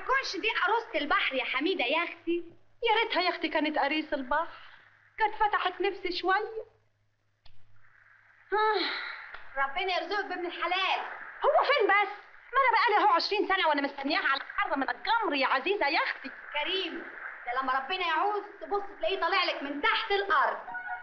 تكونش دي عروسة البحر يا حميدة يا اختي يا ريتها يا اختي كانت قريص البحر كانت فتحت نفسي شويه آه. ربنا يرزقك بابن الحلال هو فين بس ما انا بقالي اهو 20 سنه وانا مستنياها على الحر من الجمر يا عزيزه يا اختي كريم ده لما ربنا يعوز تبص تلاقيه طالع لك من تحت الارض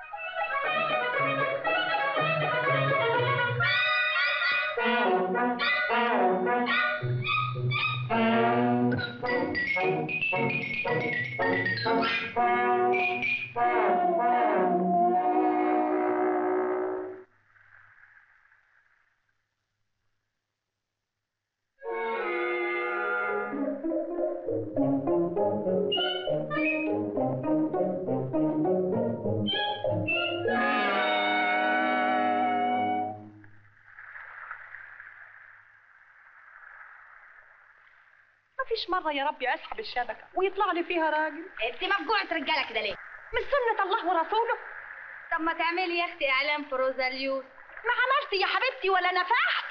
ما فيش مره يا ربي اسحب الشبكه ويطلع لي فيها راجل انت مفجوعة رجالة كده ليه من سنه الله ورسوله طب ما تعملي يا اختي اعلان في روزاليوس ما عملت يا حبيبتي ولا نفحت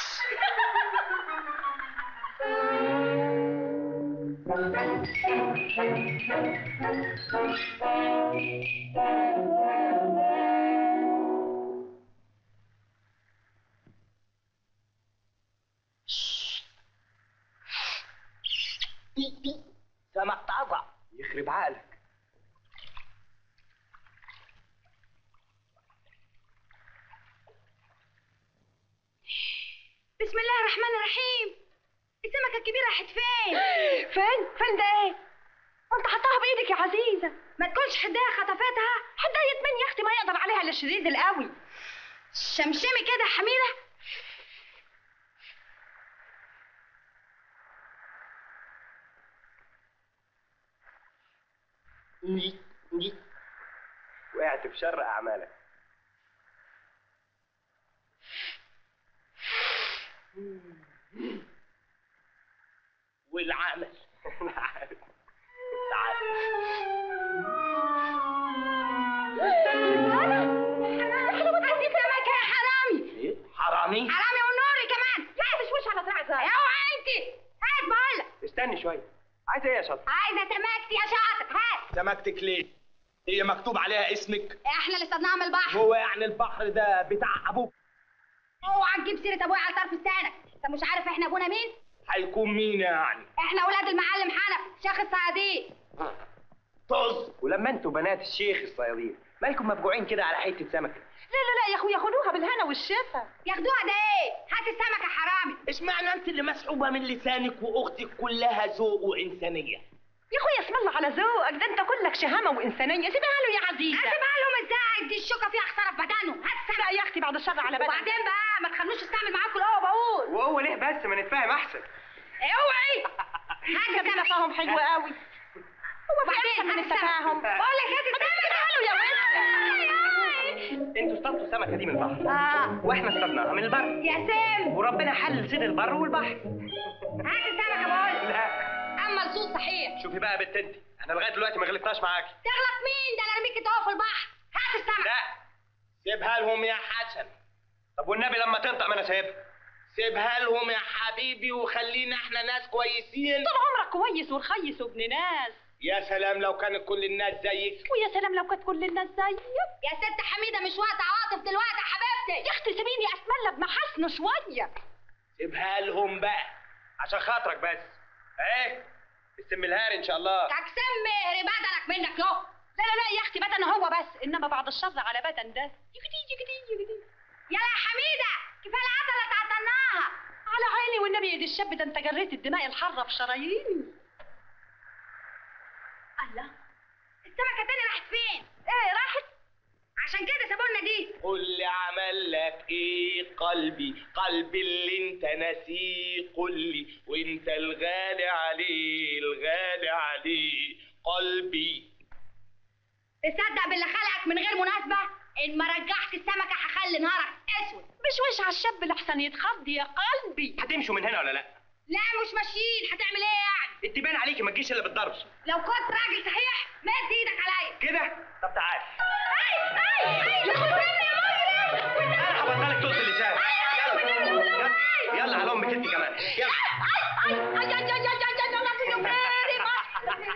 سمك طازة يخرب عقلك بسم الله الرحمن الرحيم السمكة الكبيرة راحت فين؟ فين فين ده ايه ما انت حطاها بايدك يا عزيزه ما تكونش حداها خطفتها حدايه مين يا اختي ما يقدر عليها الا الشديد القوي شمشمي كده يا حميدة وقعت في شر اعمالك والعمل تعال عندي سمكة يا حرامي ايه حرامي حرامي ونوري كمان لا مش وش على دراعي اوعى انت هات بقولك استني شويه عايزه ايه يا شاطر عايزة سمكتي يا شاطر هات سمكتك ليه هي مكتوب عليها اسمك احنا اللي صدناها من البحر هو يعني البحر ده بتاع ابوك اوعى تجيب سيرة ابويا على طرف لسانك انت مش عارف احنا ابونا مين؟ هيكون مين يعني احنا اولاد المعلم حنف شيخ الصيادين طز ولما انتوا بنات الشيخ الصيادين مالكم مفجوعين كده على حته سمكه لا لا لا يا اخويا خدوها بالهنا والشفا ياخدوها ده ايه؟ هات السمكة يا حرامي اشمعنى انت اللي مسحوبه من لسانك واختك كلها ذوق وانسانيه يا اخويا اسم الله على ذوقك ده انت كلك شهامه وانسانيه سيبها له يا عزيزه هسيبها لهم ازاي دي الشوكة فيها خسارة في بدنه هات السمكة لا يا اختي بعد الشر على بالك وبعدين بقى ما تخلوش استعمل معاكم القوة بقول وهو ليه بس ما نتفاهم احسن اوعي حاجه هات كده السمكة فاهم حلو قوي هو في وبعدين احسن من هات السمكة التفاهم بقول لك هات السمكة يا انتوا اصطادتوا السمكه دي من البحر اه واحنا اصطادناها من البر يا سام وربنا حل سير البر والبحر هات السمكة بقول لا اما الصوت صحيح شوفي بقى يا بنت انت احنا لغايه دلوقتي ما غلطناش معاكي تغلط مين ده انا رميك انت اهو في البحر هات السمكة لا سيبها لهم يا حسن طب والنبي لما تنطق ما انا سايبها سيبها لهم يا حبيبي وخلينا احنا ناس كويسين طول عمرك كويس ورخيص وابن ناس يا سلام لو كانت كل الناس زيك ويا سلام لو كانت كل الناس زيك يا ست حميدة مش وقت عواطف دلوقتي يا حبيبتي يا اختي سيبيني اتملى بمحاسنه شويه سيبها لهم بقى عشان خاطرك بس ايه السم الهاري ان شاء الله تقسم مهري بدنك منك له لا لا لا يا اختي بدن هو بس انما بعد الشر على بدن ده يجدي يجدي يجدي يلا يا حميدة كفاية العضلة اللي تعطلناها على عيني والنبي يا دي الشاب ده انت جريت الدماء الحاره في شراييني الله السمكة التانية راحت فين؟ ايه راحت عشان كده سابولنا دي قول لي عمل لك ايه قلبي قلبي اللي انت ناسيه قول لي وانت الغالي عليه الغالي عليه قلبي تصدق باللي خلقك من غير مناسبة؟ إن ما رجعت السمكة هخلي نهارك أسود مش وش على الشاب لحسن يتخض يا قلبي هتمشوا من هنا ولا لا لا مش ماشيين هتعمل إيه يعني؟ انت باين عليكي ما تجيش الا بالضرب لو كنت راجل صحيح مد إيدك عليا كده طب تعالي أي أي أي لا خدني يا مجرم انا هبطلك تقص اللسان يلا يلا يلا على امك انت كمان يلا أي أي أي أي أي أي أي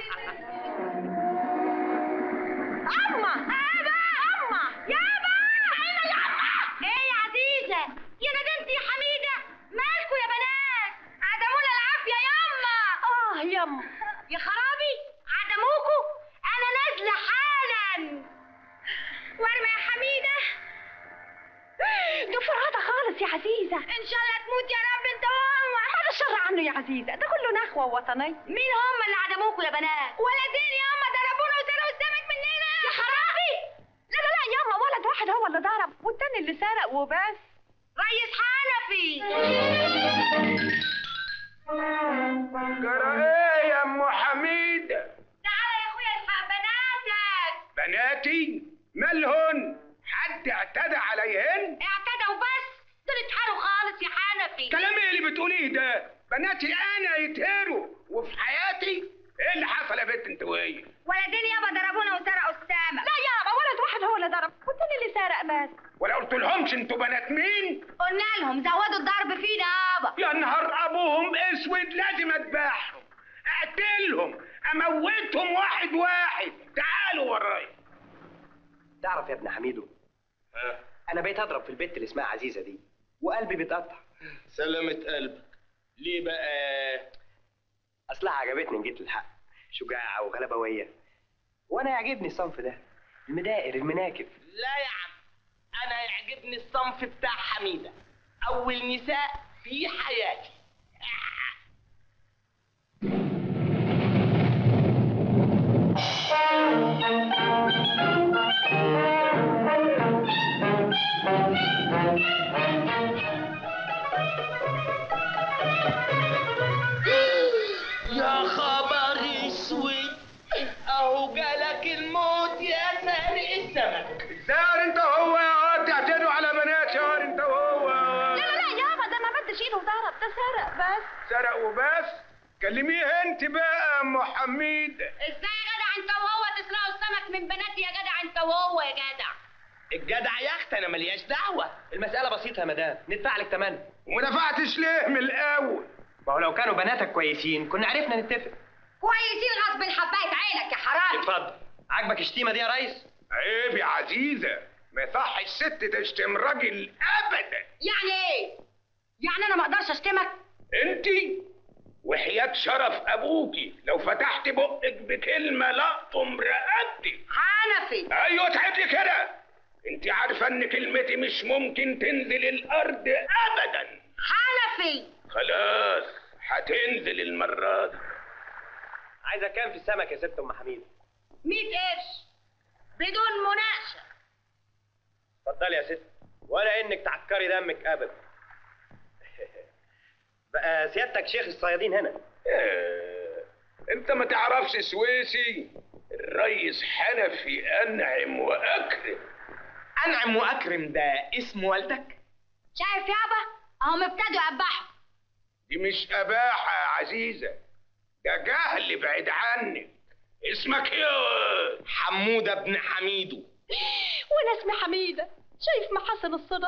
أما أبا أما يابا اين يابا ايه يا عزيزة يا ندمتي يا حميدة مالكوا يا بنات عدمونا العافية ياما آه يما يا خرابي عدموكوا انا نازلة حالا وارمى يا حميدة دي فرهدة خالص يا عزيزة ان شاء الله تموت يا رب انت وهو هذا الشر عنه يا عزيزة ده كله نخوة وطنية مين هم اللي عدموكوا يا بنات ولدين ياما ضربونا وسرقوا السمك مننا يا خرابي لا لا لا ياما ولد واحد هو اللي ضرب والتاني اللي سرق وبس ريس حنفي جرى ايه يا ام حميده تعالى يا اخويا الحق بناتك بناتي مالهن حد اعتدى عليهن اعتدوا بس دول اتحروا خالص يا حنفي كلام ايه اللي بتقوليه ده بناتي انا يتهروا وفي حياتي ايه اللي حصل يا بنت انت وهي ولدين يابا ضربونا وسرقوا السمك لا يابا ولد واحد هو اللي ضرب والتاني اللي سرق بس ولا قلت لهمش انتوا بنات مين قلنا لهم زودوا الضرب فينا يابا يا نهار ابوهم اسود لازم اذبحهم اقتلهم اموتهم واحد واحد تعالوا ورايا تعرف يا ابن حميدو انا بقيت اضرب في البت اللي اسمها عزيزه دي وقلبي بيتقطع سلامة قلبك ليه بقى اصلها عجبتني ان جيت الحق شجاعه وغلبويه وانا يعجبني الصنف ده المدائر المناكف لا يا عم انا يعجبني الصنف بتاع حميدة اول نساء في حياتي يا خبر اسود اهو جالك الموت يا سارق السمك الزهر انت وهو يا واد تعتدوا على بنات يا واد انت وهو يا واد. لا لا لا يابا ده ما مدش ايده وضرب ده سرق بس سرق وبس كلميه انت بقى يا ام حميد ازاي يا جدع انت وهو تسرقوا السمك من بناتي يا جدع انت وهو يا جدع الجدع يا اخت انا ملياش دعوه المساله بسيطه يا مدام ندفع لك تمن وما دفعتش ليه من الاول ما هو لو كانوا بناتك كويسين كنا عرفنا نتفق كويسين غصب حبايه عينك يا حرامي اتفضل عاجبك الشتيمه دي يا ريس عيب يا عزيزه ما يصح الست تشتم راجل ابدا يعني ايه يعني انا ما اقدرش اشتمك انت وحياة شرف ابوكي لو فتحت بقك بكلمه لقطم رقبتك حنفي ايوه تعب لي كده انت عارفه ان كلمتي مش ممكن تنزل الارض ابدا حنفي خلاص هتنزل المره دي عايزه كام في السمك يا ست ام حميد 100 قرش بدون مناقشه اتفضلي يا ست ولا انك تعكري دمك ابدا بقى سيادتك شيخ الصيادين هنا آه، انت ما تعرفش سويسي الريس حنفي انعم واكرم انعم واكرم ده اسم والدك شايف يابا اهم ابتدوا يقبحوا دي مش اباحه يا عزيزه ده جهل بعيد عنك اسمك ايه يا واد؟ حموده ابن حميدو وانا اسمي حميدة شايف محاسن الصدف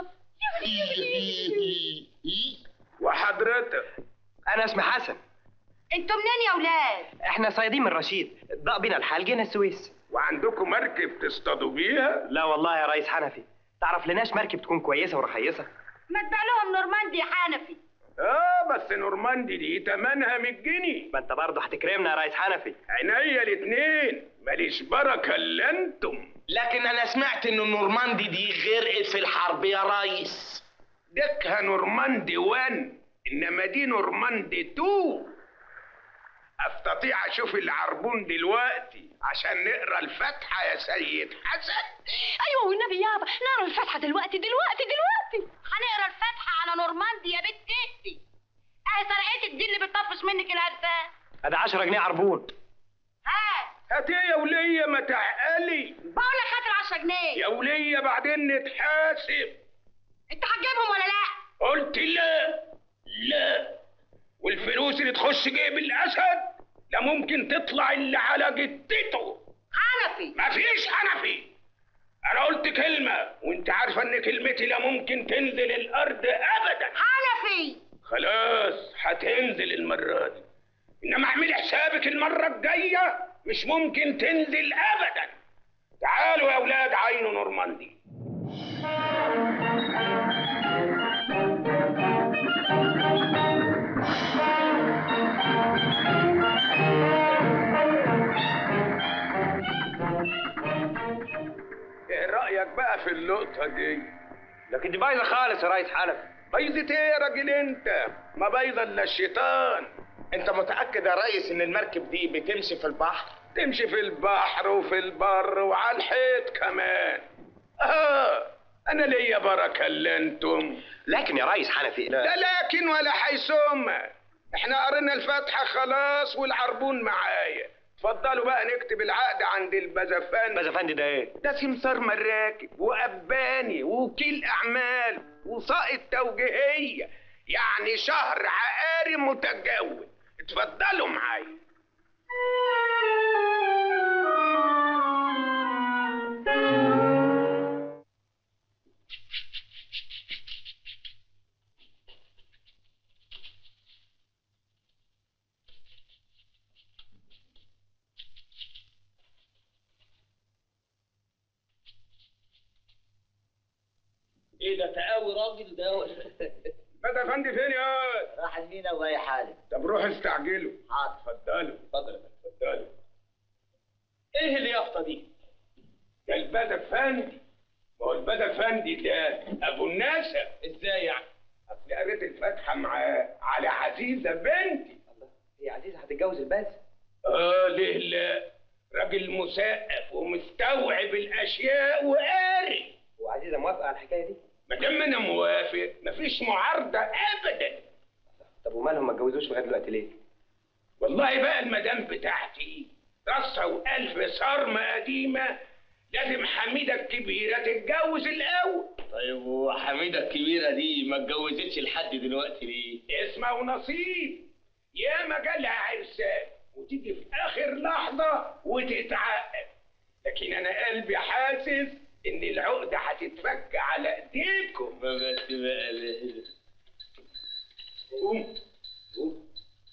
وحضرتك انا اسمي حسن انتوا منين يا ولاد احنا صيادين من رشيد ضاق بينا الحال جينا السويس وعندكم مركب تصطادوا بيها لا والله يا ريس حنفي تعرف لناش مركب تكون كويسه ورخيصه ما تبيع لهم نورماندي يا حنفي اه بس نورماندي دي تمنها 100 جنيه ما انت برضه هتكرمنا يا ريس حنفي عينيا الاتنين ماليش بركه الا انتم لكن انا سمعت ان النورماندي دي غرقت في الحرب يا ريس دكها نورماندي 1 انما دي نورماندي 2 استطيع اشوف العربون دلوقتي عشان نقرا الفاتحه يا سيد حسن ايوه والنبي يابا نقرا الفاتحة دلوقتي دلوقتي دلوقتي هنقرا الفاتحه على نورماندي يا بنت اختي اهي سرقتك دي اللي بتطفش منك الهدفان ادي 10 جنيه عربون هات هات ايه يا وليه ما تعقلي بقول لك هات ال 10 جنيه يا وليه بعدين نتحاسب انت هتجيبهم ولا لا قلت لا لا والفلوس اللي تخش جيب الاسد لا ممكن تطلع اللي على جدته حنفي مفيش حنفي انا قلت كلمه وانت عارفه ان كلمتي لا ممكن تنزل الارض ابدا حنفي خلاص هتنزل المره دي انما اعملي حسابك المره الجايه مش ممكن تنزل ابدا تعالوا يا اولاد عين نورماندي ايه رايك بقى في اللقطه دي لكن دي بايظه خالص يا ريس حنفي بيضة ايه يا راجل انت ما بيضة الا الشيطان انت متاكد يا ريس ان المركب دي بتمشي في البحر تمشي في البحر وفي البر وعلى الحيط كمان اه انا ليا بركه اللي انتم لكن يا ريس حنفي لا لكن ولا حيثم احنا قرينا الفاتحه خلاص والعربون معايا اتفضلوا بقى نكتب العقد عند البزفان بس يا فندم ده ايه ده سمسار مراكب وأباني ووكيل أعمال وسائط توجيهية يعني شهر عقاري متجول اتفضلوا معايا ايه ده تقاوي راجل ده بدا فندي فين يا راح المينا وجاي حالي طب روحوا استعجلوا حاضر اتفضلوا اتفضل اتفضلوا ايه اليافطه دي ده البدا فندي ما هو البدا فندي ده ابو النسب ازاي يعني اصل قريت الفاتحه مع على عزيزه بنتي هي عزيزه هتتجوز الباز اه ليه لا راجل مثقف ومستوعب الاشياء وقاري وعزيزه موافقه على الحكايه دي ما دام انا موافق مفيش معارضه ابدا طب ومالهم ما اتجوزوش لغايه دلوقتي ليه والله بقى المدام بتاعتي رصه والف صرمه قديمه لازم حميده الكبيره تتجوز الاول طيب وحميده الكبيره دي ما اتجوزتش لحد دلوقتي ليه اسمه ونصيب يا ما جالها عرسان وتيجي في اخر لحظه وتتعقد لكن انا قلبي حاسس ان العقده هتتفك على ايديكم ما بس بقى ال- قوم قوم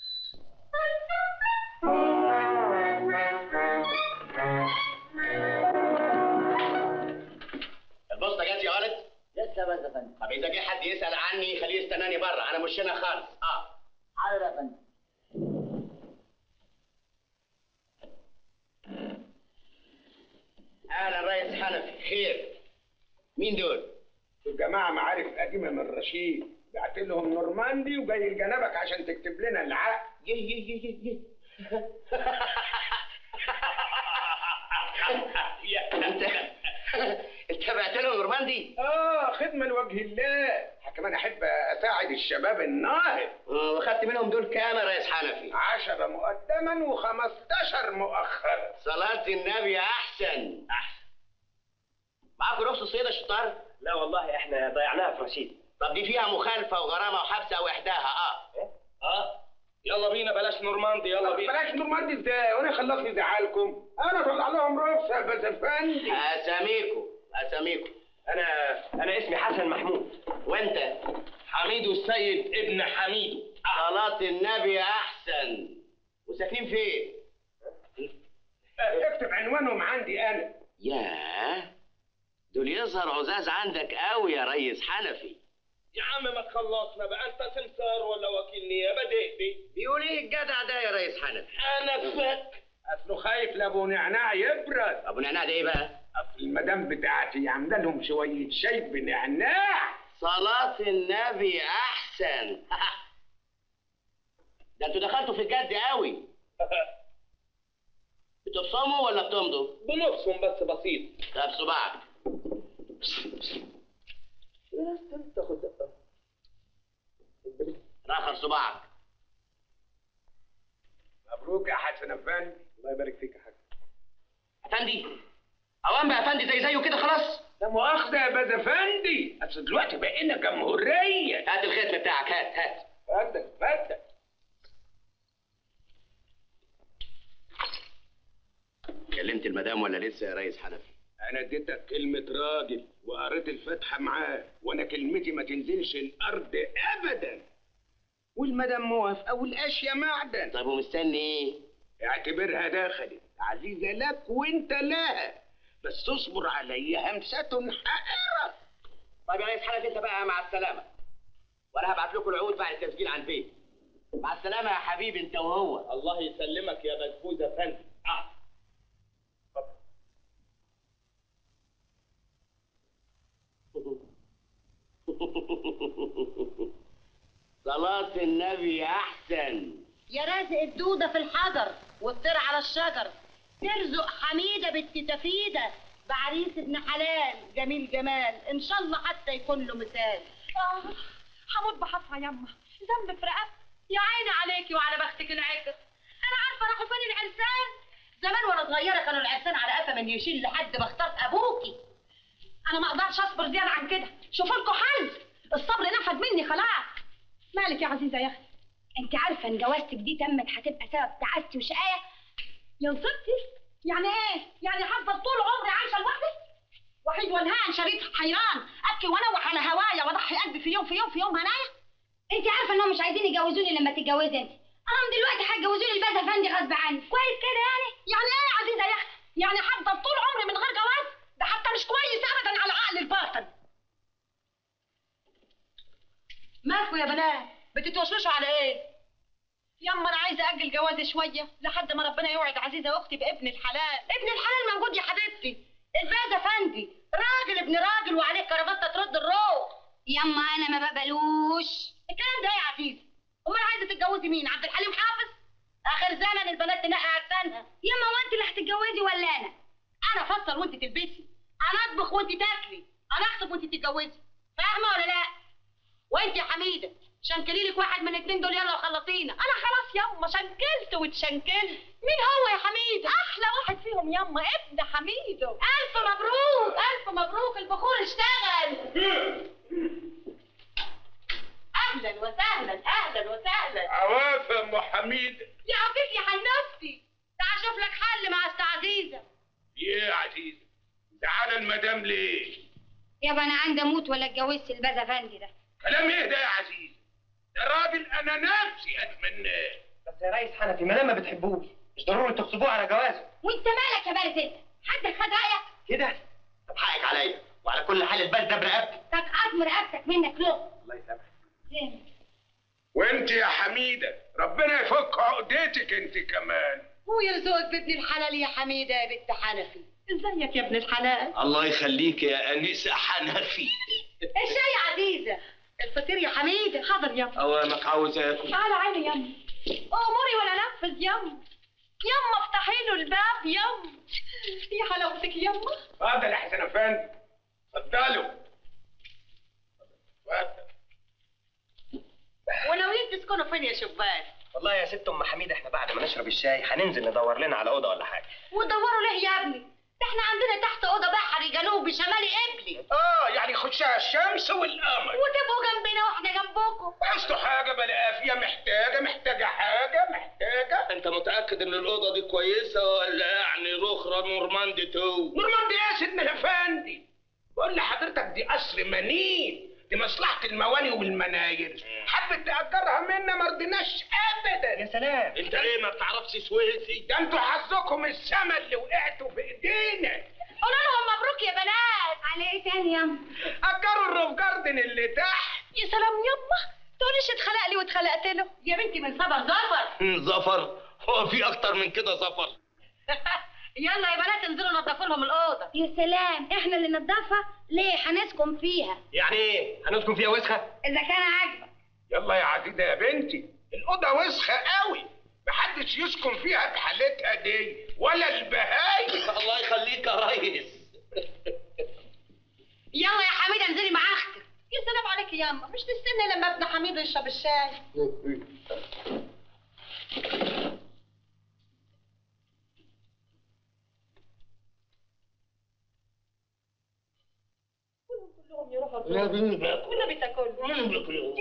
البوسطه جت يا ولد لسه بس يا فندم طب اذا جه حد يسال عني خليه يستناني بره انا مش هنا خالص اه حاضر يا فندم اهلا ريس حنفي خير مين دول دول جماعه معارف قديمه من رشيد بعت لهم نورماندي وجاي لجنبك عشان تكتب لنا العقد يه يه يه يه يه يا انت انت بعت لهم نورماندي اه خدمه لوجه الله كمان احب اساعد الشباب الناهض آه، واخدت منهم دول كام يا ريس حنفي عشرة مقدما وخمستاشر مؤخرا صلاة النبي احسن احسن معاكم رخصة صيد يا شطار لا والله احنا ضيعناها في رشيد طب دي فيها مخالفة وغرامة وحبس او احداها اه اه يلا بينا بلاش نورماندي يلا بينا بلاش نورماندي ازاي وانا خلصني يزعلكم انا طلع لهم رخصه بس افندي اساميكم اساميكم انا انا اسمي حسن محمود وانت حميد السيد ابن حميد صلاة النبي احسن وساكنين فين اكتب عنوانهم عندي انا ياه دول يظهر عزاز عندك قوي يا ريس حنفي يا عم ما تخلصنا بقى انت سمسار ولا وكيل نيابه دي بيقول ايه الجدع ده يا ريس حنفي حنفك اصله خايف لابو نعناع يبرد ابو نعناع ده ايه بقى اصل المدام بتاعتي عامله لهم شويه شاي بنعناع صلاة النبي احسن ده انتوا دخلتوا في الجد قوي بتبصموا ولا بتمضوا بنفسهم بس بسيط طب صباعك رخر صباعك مبروك يا حسن افندي الله يبارك فيك يا حاج افندي اوام بقى افندي زي زيه كده خلاص لا مؤاخذه يا باز افندي اصل دلوقتي بقينا جمهوريه هات الختم بتاعك هات هات اتفضل اتفضل كلمت المدام ولا لسه يا ريس حنفي انا اديتك كلمه راجل وقريت الفاتحه معاه وانا كلمتي ما تنزلش الارض ابدا والمدام موافقه والاشياء معدن طب ومستني ايه؟ اعتبرها دخلت عزيزه لك وانت لها بس اصبر علي همسه حائره طيب يا ريس حنفي انت بقى مع السلامه وانا هبعت لكم العقود بعد التسجيل على البيت مع السلامه يا حبيبي انت وهو الله يسلمك يا مجهود افندي آه. صلاة النبي أحسن يا رازق الدودة في الحجر والطير على الشجر ترزق حميدة بنت تفيدة بعريس ابن حلال جميل جمال ان شاء الله حتى يكون له مثال آه هموت بحفها يما ذنب في رقبتي يا عيني عليكي وعلى بختك العكس انا عارفه راحوا فين العرسان زمان وانا صغيره كانوا العرسان على قفا من يشيل لحد ما اخترت ابوكي انا ما اقدرش اصبر زياده عن كده شوفوا لكم حل الصبر نفد مني خلاص مالك يا عزيزه يا اختي انت عارفه ان جوازتك دي تمت هتبقى سبب تعاستي وشقايه يا نصيبتي يعني ايه يعني هفضل طول عمري عايشه لوحدي وحيد والهان شريط حيران ابكي وانوح على هوايا واضحي قلبي في يوم في يوم في يوم هنايا انت عارفه انهم مش عايزين يجوزوني لما تتجوزي انت انا دلوقتي هيجوزوني الباشا افندي غصب عني كويس كده يعني يعني ايه يا عزيزه يا اختي يعني هفضل طول عمري من غير جواز ده حتى مش كويس ابدا على عقل الباطن مالكوا يا بنات بتتوشوشوا على ايه يما انا عايزه اجل جوازي شويه لحد ما ربنا يوعد عزيزه اختي بابن الحلال ابن الحلال موجود يا حبيبتي الباشا افندي راجل ابن راجل وعليه كرافته ترد الروح يما انا ما بقبلوش الكلام ده ايه يا عزيزه امال عايزه تتجوزي مين عبد الحليم حافظ اخر زمن البنات تنقي عرسانها يما وانت اللي هتتجوزي ولا انا انا افصل وانت تلبسي انا اطبخ وانت تاكلي انا اخطب وانت تتجوزي فاهمه ولا لا وانت يا حميده شنكلي لك واحد من الاثنين دول يلا وخلصينا انا خلاص يما شنكلت واتشنكلت مين هو يا حميده احلى واحد فيهم يما ابن حميدو الف مبروك الف مبروك البخور اشتغل اهلا وسهلا اهلا وسهلا عواف يا ام حميد يا عفيف يا حنفتي تعال شوف لك حل مع أست عزيزه ايه يا عزيز تعالى المدام ليه يابا انا عندي اموت ولا اتجوزت الباز افندي ده كلام ايه ده يا عزيز ده راجل انا نفسي اتمناه بس يا ريس حنفي ما دام ما بتحبوش مش ضروري تغصبوه على جوازه وانت مالك يا بارد انت حد خد رايك كده طب حقك عليا وعلى كل حال البال ده برقبتي تقعد رقبتك منك له الله يسامحك وانت يا حميده ربنا يفك عقدتك انت كمان ويرزقك بابن الحلال يا حميده يا بنت حنفي ازيك يا ابن الحلال الله يخليك يا أنسة حنفي الشاي يا عزيزه الفطير يا حميده حاضر يما أوامك عاوز آكل تعالى عيني يما اموري ولا نفذ يما يما افتحي له الباب يما يا حلاوتك يما اتفضل يا حسن افندي اتفضلوا اتفضل وناويين تسكنوا فين يا شبان والله يا ست ام حميد احنا بعد ما نشرب الشاي هننزل ندور لنا على اوضه ولا حاجه ودوروا ليه يا ابني ده احنا عندنا تحت اوضه بحري جنوبي شمالي قبلي اه يعني خشها الشمس والقمر وتبقوا جنبنا واحنا جنبكم عايزتوا حاجه بلا قافيه محتاجه محتاجه حاجه محتاجه أنت متأكد إن الأوضة دي كويسة ولا يعني رخرة نورماندي تو؟ نورمان دي ايه يا سيدنا الافندي بقول لحضرتك دي قصر منيل دي مصلحه المواني والمناير حبت تاجرها منا ما رضيناش ابدا يا سلام أنت إيه ما بتعرفش سويسي؟ ده انتوا حظكم السما اللي وقعتوا في ايدينا قولوا لهم مبروك يا بنات على ايه تاني يا اجروا الروف جاردن اللي تحت يا سلام يما تقوليش اتخلق لي واتخلقت له يا بنتي من صبر زفر زفر هو في أكتر من كده زفر يلا يا بنات انزلوا نظفوا لهم الاوضه يا سلام احنا اللي ننضفها ليه هنسكن فيها يعني ايه هنسكن فيها وسخه اذا كان عاجبك يلا يا عزيزه يا بنتي الاوضه وسخه قوي محدش يسكن فيها بحالتها دي ولا البهايم الله يخليك يا ريس يلا يا حميده انزلي مع اختك يا سلام عليك يا يما مش تستني لما ابن حميد يشرب الشاي كلهم كلهم يروحوا الفرن. كلنا بتاكلوا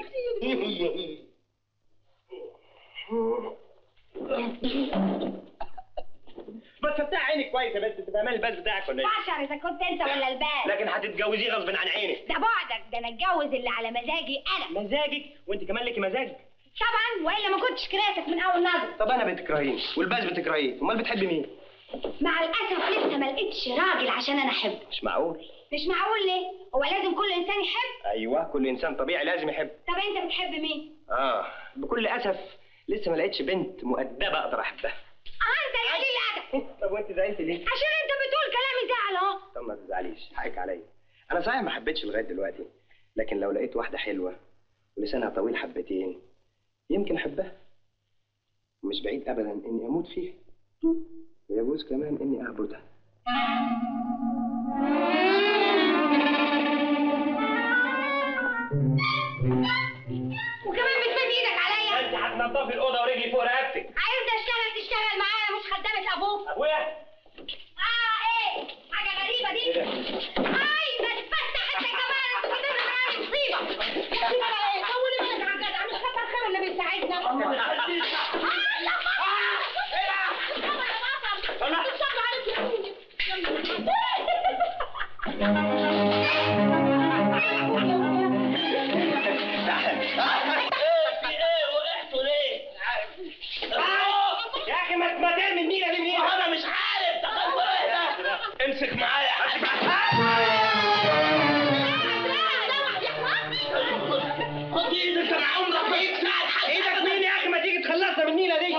ما تفتح عينك كويس يا بنت انت فاهمان البال بتاعك ولا ايه عشر اذا كنت انت ولا البال لكن هتتجوزيه غصب عن عينك ده بعدك ده انا اتجوز اللي على مزاجي انا مزاجك وانت كمان لك مزاج طبعا والا ما كنتش كرهتك من اول نظره طب انا بتكرهيني والباز بتكرهيه امال بتحبي مين مع الاسف لسه ما لقيتش راجل عشان انا احبه مش معقول مش معقول ليه هو لازم كل انسان يحب ايوه كل انسان طبيعي لازم يحب طب انت بتحب مين اه بكل اسف لسه ما لقيتش بنت مؤدبه اقدر احبها اه انت اللي قليل الادب طب وانت زعلتي ليه عشان انت بتقول كلام يزعل اهو طب ما تزعليش حقك عليا انا صحيح ما حبيتش لغايه دلوقتي لكن لو لقيت واحده حلوه ولسانها طويل حبتين يمكن احبها ومش بعيد ابدا اني اموت فيها ويجوز كمان اني اعبدها وكمان بتمد ايدك عليا انت هتنضفي الاوضه ورجلي فوق رقبتك عايز اشتغل تشتغل معايا مش خدامة ابوك ابويا اه ايه حاجة غريبة دي اي ما تفتح انت كمان انت كده معايا مصيبة مصيبة بقى ايه طولي بالك على الجدع مش كتر خير اللي بيساعدنا آه، يا ماما. بتصب عليك يا في ايه وقعتوا ليه؟ يا اخي ما ما تعمل النيله دي منين انا مش عارف دخلت ايه ده؟ امسك معايا خد ايدك انا عمرك ما يكسر حد ايدك مين يا اخي ما تيجي تخلصنا من النيله دي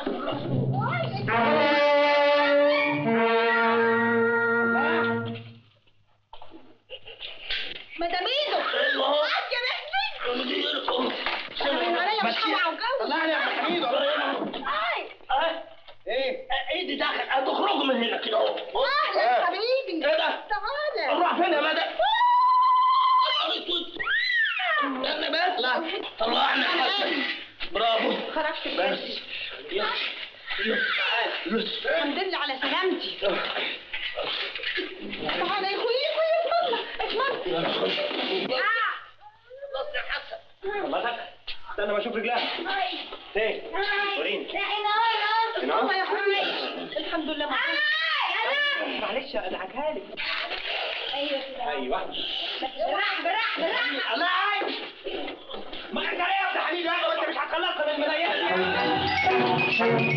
مدام ايده ايوه يا بنتي مديركم عليا مش هوعى وجو طلعني يا ابن حميد اي ايه ايدي داخل هتخرجوا من هنا كده اهو اهلا حبيبي ايه ده؟ تعالى نروح فين يا مدى؟ نهار اسود استنى بس لا طلعنا حسن برافو خرجت بس بجد يس يس تعال يس الحمد لله على سلامتي تعالى يا اخويا يا اخويا اتفضل اتفضل خلاص يا حسن الله تك استنى ما اشوف رجلها فين وريني اتفضل يا اخويا الحمد لله ما معلش ادعكها لك ايوه كده ايوه بالراحة بالراحة بالراحة الله عايز ما انت ايه يا ابن حميد بقى وانت مش هتخلصنا من الملايين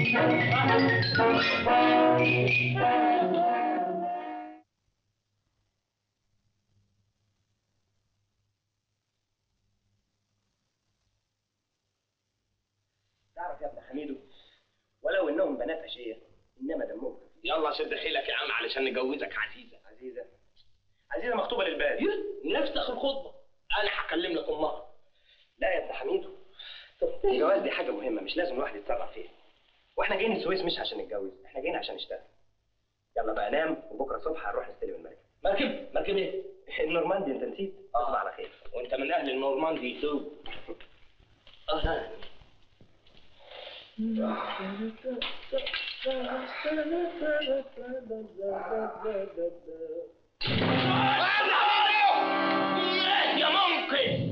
تعرف يا ابن حميدو ولو انهم بنات اشقياء انما دمهم خفيف. يلا شد حيلك يا عم علشان نجوزك عزيزة عزيزه عزيزه مخطوبه للبال نفسخ الخطبة انا هكلم لك امها لا يا ابن حميدو الجواز دي حاجه مهمه مش لازم الواحد يتسرع فيها واحنا جايين السويس مش عشان نتجوز احنا جايين عشان نشتغل يلا بقى نام وبكره الصبح هنروح نستلم المركب مركب مركب ايه؟ النورماندي انت نسيت تصبح على خير وانت من اهل النورماندي تو اها يا ممكن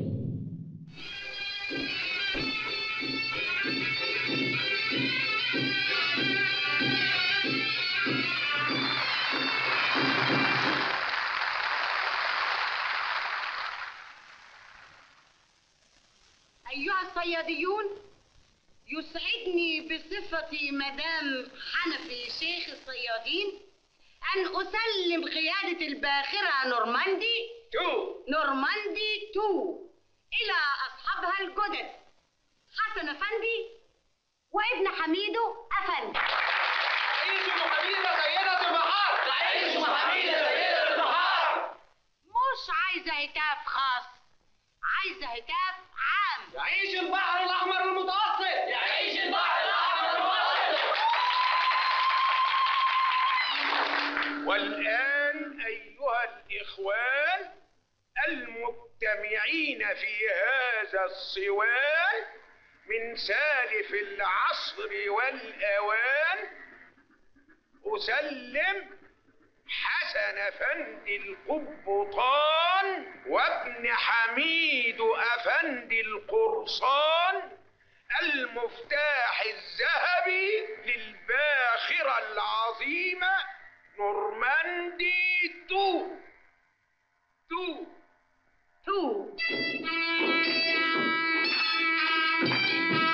أيها الصياديون يسعدني بصفتي مدام حنفي شيخ الصيادين أن أسلم قيادة الباخرة نورماندي تو نورماندي 2 إلى أصحابها الجدد حسن أفندي وابن حميدو أفندي عيش محميدة سيدة البحار عيش محميدة سيدة البحار مش عايزة هتاف خاص عايزة هتاف عام يعيش البحر الأحمر المتوسط يعيش البحر الأحمر المتوسط والآن أيها الإخوان المجتمعين في هذا الصوان من سالف العصر والأوان أسلم حسن أفندي القبطان وابن حميد أفندي القرصان المفتاح الذهبي للباخرة العظيمة نورماندي تو تو تو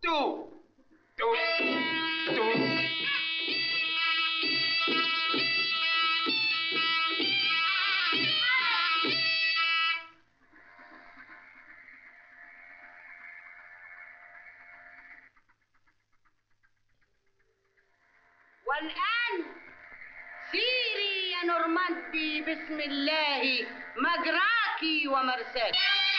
تو تو تو والآن سيري يا نورماندي بسم الله مجراك ومرساك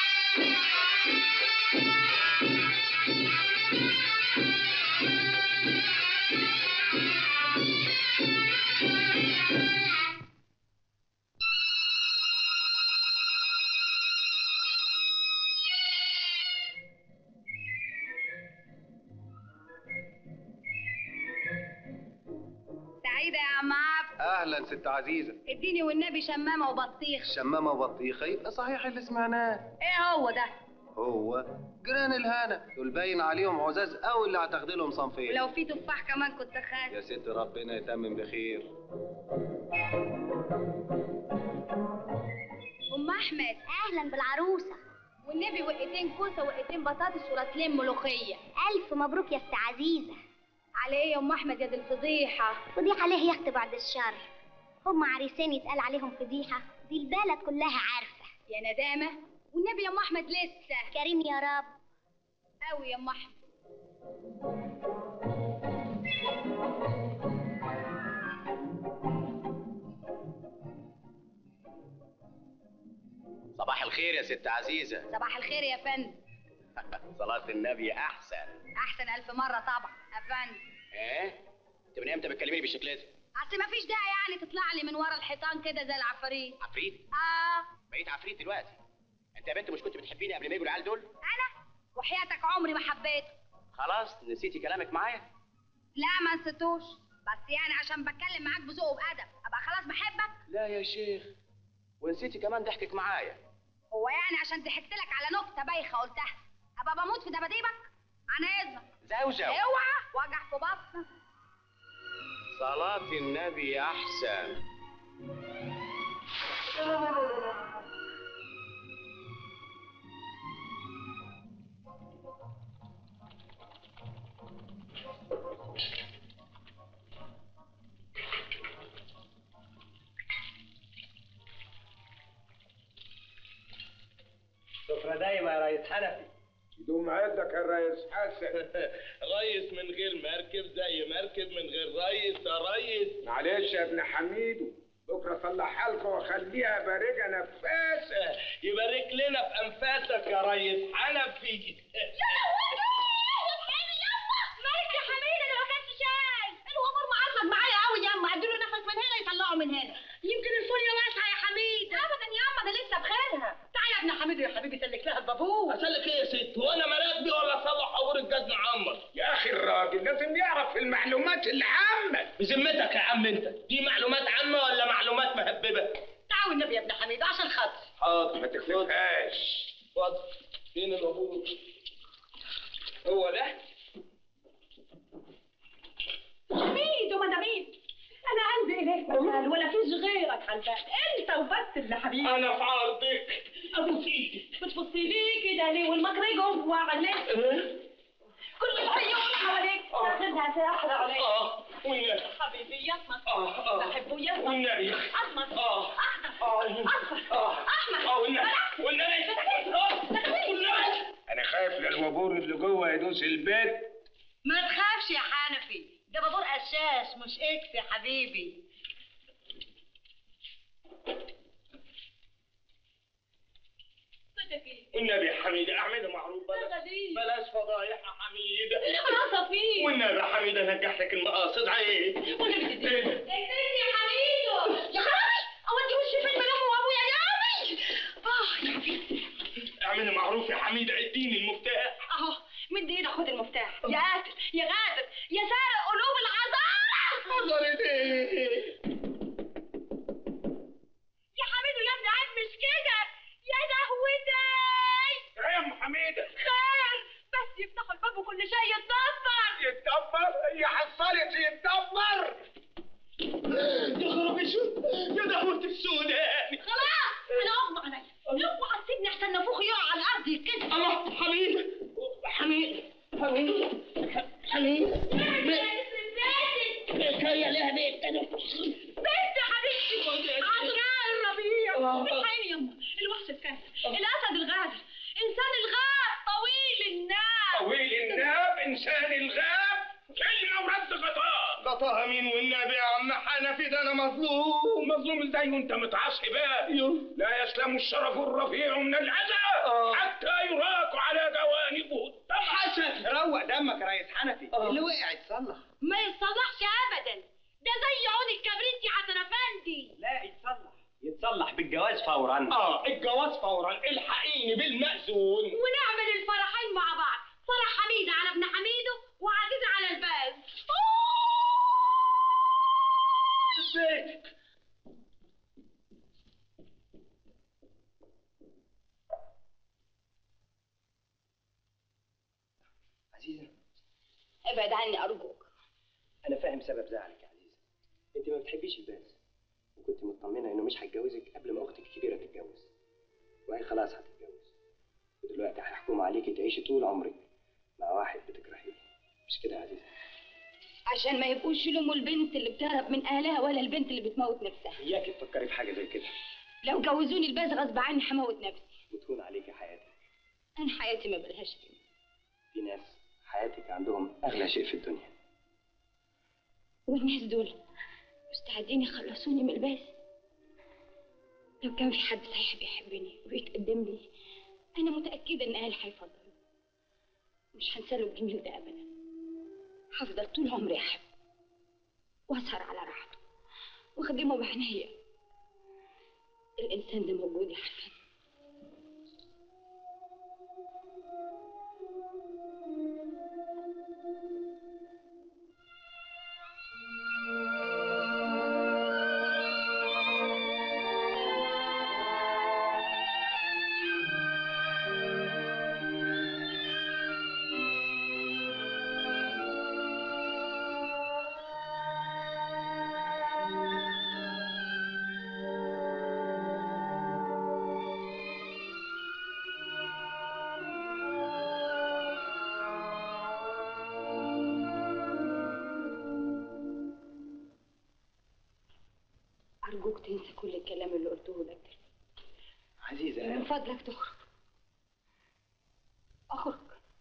سعيدة يا عم عبد اهلا ست عزيزه اديني والنبي شمامة وبطيخ شمامه وبطيخه يبقى صحيح اللي سمعناه ايه هو ده هو جيران الهنا دول باين عليهم عزاز قوي اللي هتاخدي لهم صنفين ولو في تفاح كمان كنت خايف يا ست ربنا يتمم بخير ام احمد اهلا بالعروسه والنبي وقتين كوسه وقتين بطاطس وراتلين ملوخيه الف مبروك يا ست عزيزه على ايه يا ام احمد يا دي الفضيحه فضيحه ليه يا اختي بعد الشر هم عريسين يتقال عليهم فضيحه دي البلد كلها عارفه يا ندامه والنبي يا ام احمد لسه كريم يا رب قوي يا ام احمد صباح الخير يا ست عزيزه صباح الخير يا فندم صلاه النبي احسن احسن الف مره طبعا يا فندم ايه انت من امتى بتكلميني بالشكل ده اصل مفيش داعي يعني تطلع لي من ورا الحيطان كده زي العفاريت عفريت اه بقيت عفريت دلوقتي انت يا بنت مش كنت بتحبيني قبل ما يجوا العيال دول انا وحياتك عمري ما حبيته خلاص نسيتي كلامك معايا لا ما نسيتوش بس يعني عشان بتكلم معاك بذوق وبادب ابقى خلاص بحبك لا يا شيخ ونسيتي كمان ضحكك معايا هو يعني عشان ضحكت لك على نكته بايخه قلتها ابقى بموت في دباديبك عن اذنك زوزو اوعى وجع في بطنك صلاة النبي أحسن سفرة دايما يا ريس حنفي دوم عندك يا ريس حسن ريس من غير مركب زي مركب من غير ريس يا ريس معلش يا ابن حميدو بكره صلحها لكم واخليها بارجه نفاسه يبارك لنا في انفاسك يا ريس حنفي مالك يا حميد انا ما كانش شاي الامور معصب معايا قوي ياما اديله نفس من هنا يطلعه من هنا يمكن الفوليا واسعه يا حميد ابدا ياما ده لسه بخيرها تعالى يا ابن حميد يا حبيبي سلك لها البابور اسالك ايه يا ست هو انا مراكبي ولا صلح عبور الجد معمر يا اخي الراجل لازم يعرف المعلومات العامه بذمتك يا عم انت دي معلومات عامه ولا معلومات مهببه تعالى والنبي يا ابن حميد عشان خاطري حاضر ما تكلفهاش اتفضل فين العبور هو ده حميد ومداميد انا عندي اليك مثال ولا فيش غيرك على الباب انت وبس اللي حبيبي انا في عرضك ابوس ايدي بتبصي لي كده ليه والمكر جوه عليك كل العيون حواليك تاخدها ساحر عليك اه والنبي حبيبي يسمك اه اه بحبه يسمك والنبي احمد اه احمد اه احمد اه احمد اه والنبي والنبي آه، والنبي انا خايف للوابور اللي جوه يدوس البيت ما تخافش يا حنفي ده بابور قشاش مش اكس يا حبيبي والنبي يا حميدة اعملها معروف بلاش غريب. بلاش فضايح يا حميدة اللي خلاص فيه والنبي يا حميدة نجح لك المقاصد عيب والنبي تديني اكتبني يا حميدو يا خرابي اودي وشي فين من امي وابويا يا اه يا حبيبي اعملي معروف يا حميدة اديني المفتاح اهو مد ايدك خد المفتاح يا قاتل يا غادر يا سارق قلوب العذارى حضرت ايه يا حميدو يا ابني عيب مش كده يا دهوتي يا ام حميده خير بس يفتحوا الباب وكل شيء يتدبر يتدبر هي حصلت يتدبر يخرب شو يا دهوة السودان خلاص انا اغمى عليا اوعى تسيبني احسن نفوخ يقع على الارض يتكسر الله الحقيني يما الوحش الكاسر الاسد الغادر انسان الغاب طويل الناس طويل الناب انسان الغاب كلمه ورد غطاء غطاها مين والنبي يا عم حنفي ده انا مظلوم مظلوم ازاي وانت متعصب بقى لا يسلم الشرف الرفيع من الاذى حتى يراك على جوانبه الدم حسن روق دمك يا ريس حنفي اللي وقع يتصلح ما يتصلحش ابدا ده زي عود الكبريت يا حسن افندي لا يتصلح يتصلح بالجواز فورا اه الجواز فورا الحقيني بالمأذون ونعمل الفرحين مع بعض فرح حميدة على ابن حميدو وعزيزة على الباز بيتك عزيزة ابعد عني ارجوك أنا فاهم سبب زعلك يا عزيزة أنت ما بتحبيش الباس وكنت مطمنة إنه مش هيتجوزك قبل ما أختك الكبيرة تتجوز وهي خلاص هتتجوز ودلوقتي هيحكموا عليكي تعيشي طول عمرك مع واحد بتكرهيه مش كده يا عزيزة عشان ما يبقوش يلوموا البنت اللي بتهرب من اهلها ولا البنت اللي بتموت نفسها إياكي تفكري في حاجة زي كده لو جوزوني الباز غصب عني هموت نفسي وتهون عليكي حياتك انا حياتي ما بلهاش قيمة. في ناس حياتك عندهم أغلى شيء في الدنيا والناس دول مستعدين يخلصوني من الباس لو كان في حد صحيح بيحبني ويتقدم لي انا متاكده ان اهلي هيفضلوا مش هنساله الجميل ده ابدا هفضل طول عمري احب واسهر على راحته واخدمه بعناية الانسان ده موجود يا حسن أرجوك تنسى كل الكلام اللي قلته لك ده. عزيزة من أنا فضلك تخرج اخرج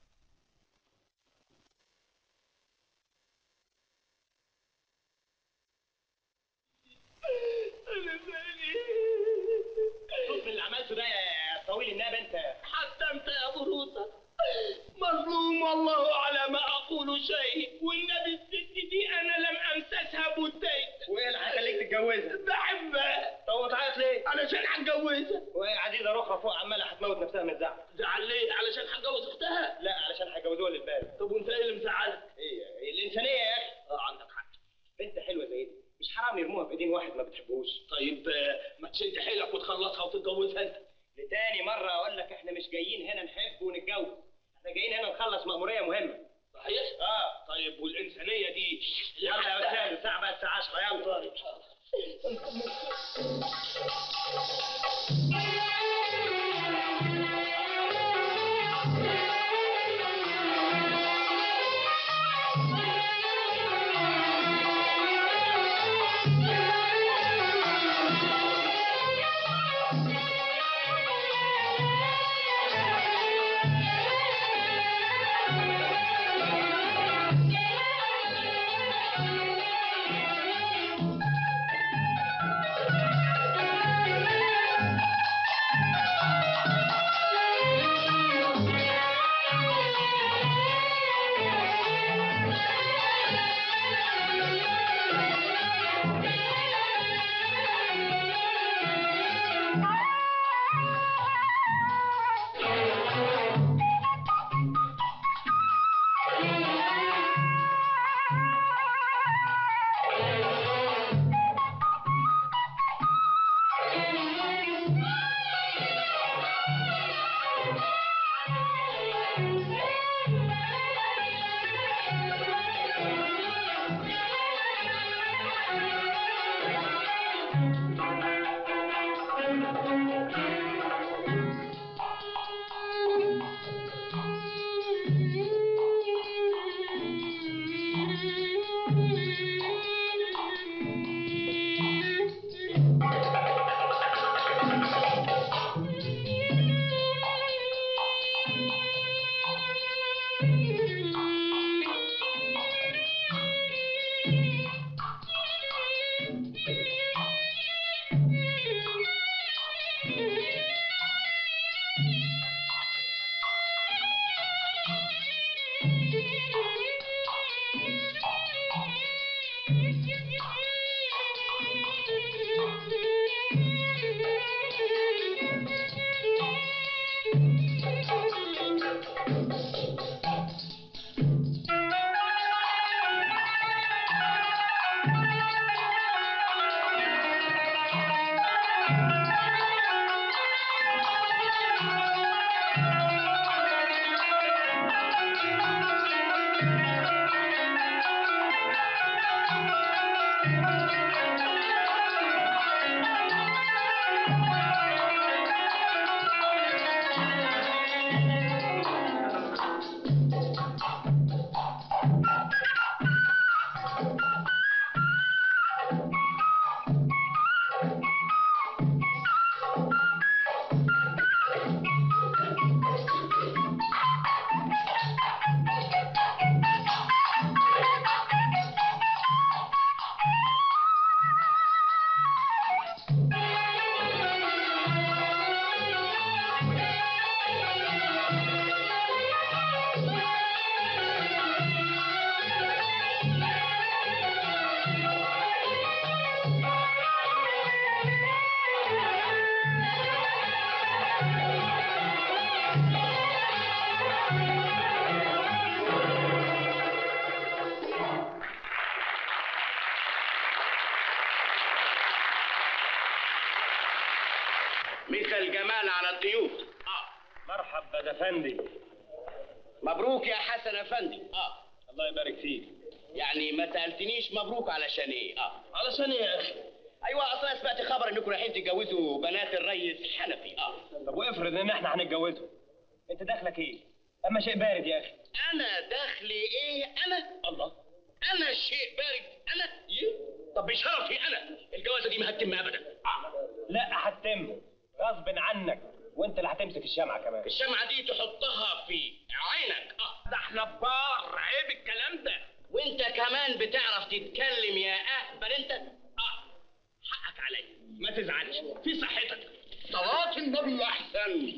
شوف اللي عملته ده يا طويل الناب انت حتى انت يا بروسة مظلوم والله على ما اقول شيء والنبي الست دي انا لم امسسها بوتيت وإيه اللي هيخليك تتجوزها؟ بحبها طب بتعيط ليه؟ علشان هتجوزها وهي عزيزة رخرة فوق عمالة هتموت نفسها من الزعل زعل ليه علشان هتجوز اختها لا علشان هيجوزوها للباب طب وانت ايه اللي مزعلك ايه الإنسانية يا أخي اه عندك حق بنت حلوة زي دي مش حرام يرموها في إيدين واحد ما بتحبوش طيب آه، ما تشد حيلك وتخلصها وتتجوزها انت لتاني مرة أقول لك إحنا مش جايين هنا نحب ونتجوز إحنا جايين هنا نخلص مأمورية مهمة صحيح آه طيب والانسانيه دي يلا يا أستاذ الساعة بقت الساعة 10 يلا طيب Thank مثل جمال على الضيوف اه مرحبا يا افندي مبروك يا حسن افندي اه الله يبارك فيك يعني ما سالتنيش مبروك علشان ايه اه علشان ايه يا اخي ايوه اصلا سمعت خبر انكم رايحين تتجوزوا بنات الريس حنفي اه طب وافرض ان احنا هنتجوزه انت دخلك ايه اما شيء بارد يا اخي انا دخلي ايه انا الله انا شيء بارد انا ايه طب بشرفي انا الجوازه دي ما هتتم ابدا آه. لا هتتم غصب عنك وانت اللي هتمسك الشمعة كمان الشمعه دي تحطها في عينك اه ده احنا كبار عيب الكلام ده وانت كمان بتعرف تتكلم يا اهبل انت اه حقك عليا ما تزعلش في صحتك صلاة النبي احسن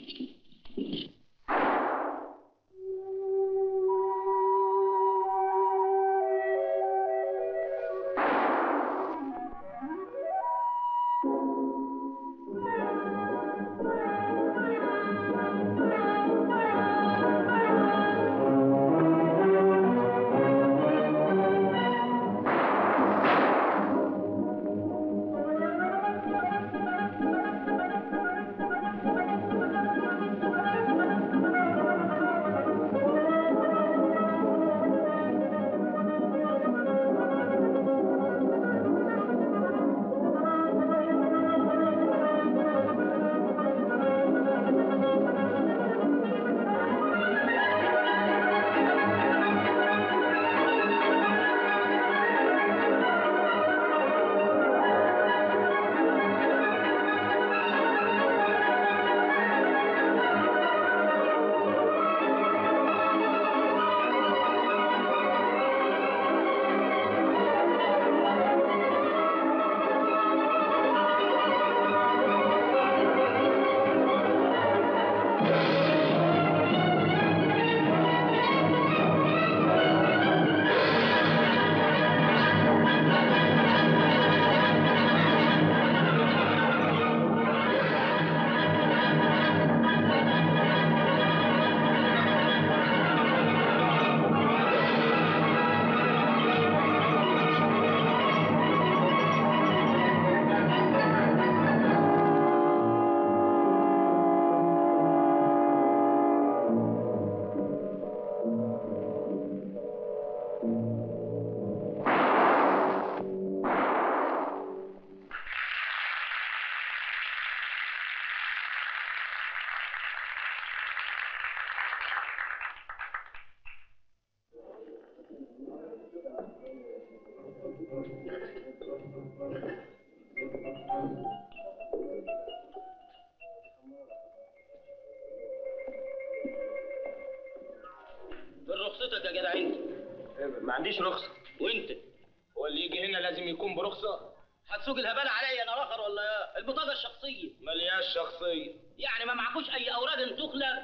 برخصتك يا جدع انت ما عنديش رخصة وانت هو اللي يجي هنا لازم يكون برخصة هتسوق الهبال عليا انا اخر ولا إيه؟ البطاقه الشخصيه ملياش شخصية يعني ما معكوش اي اوراق تخلق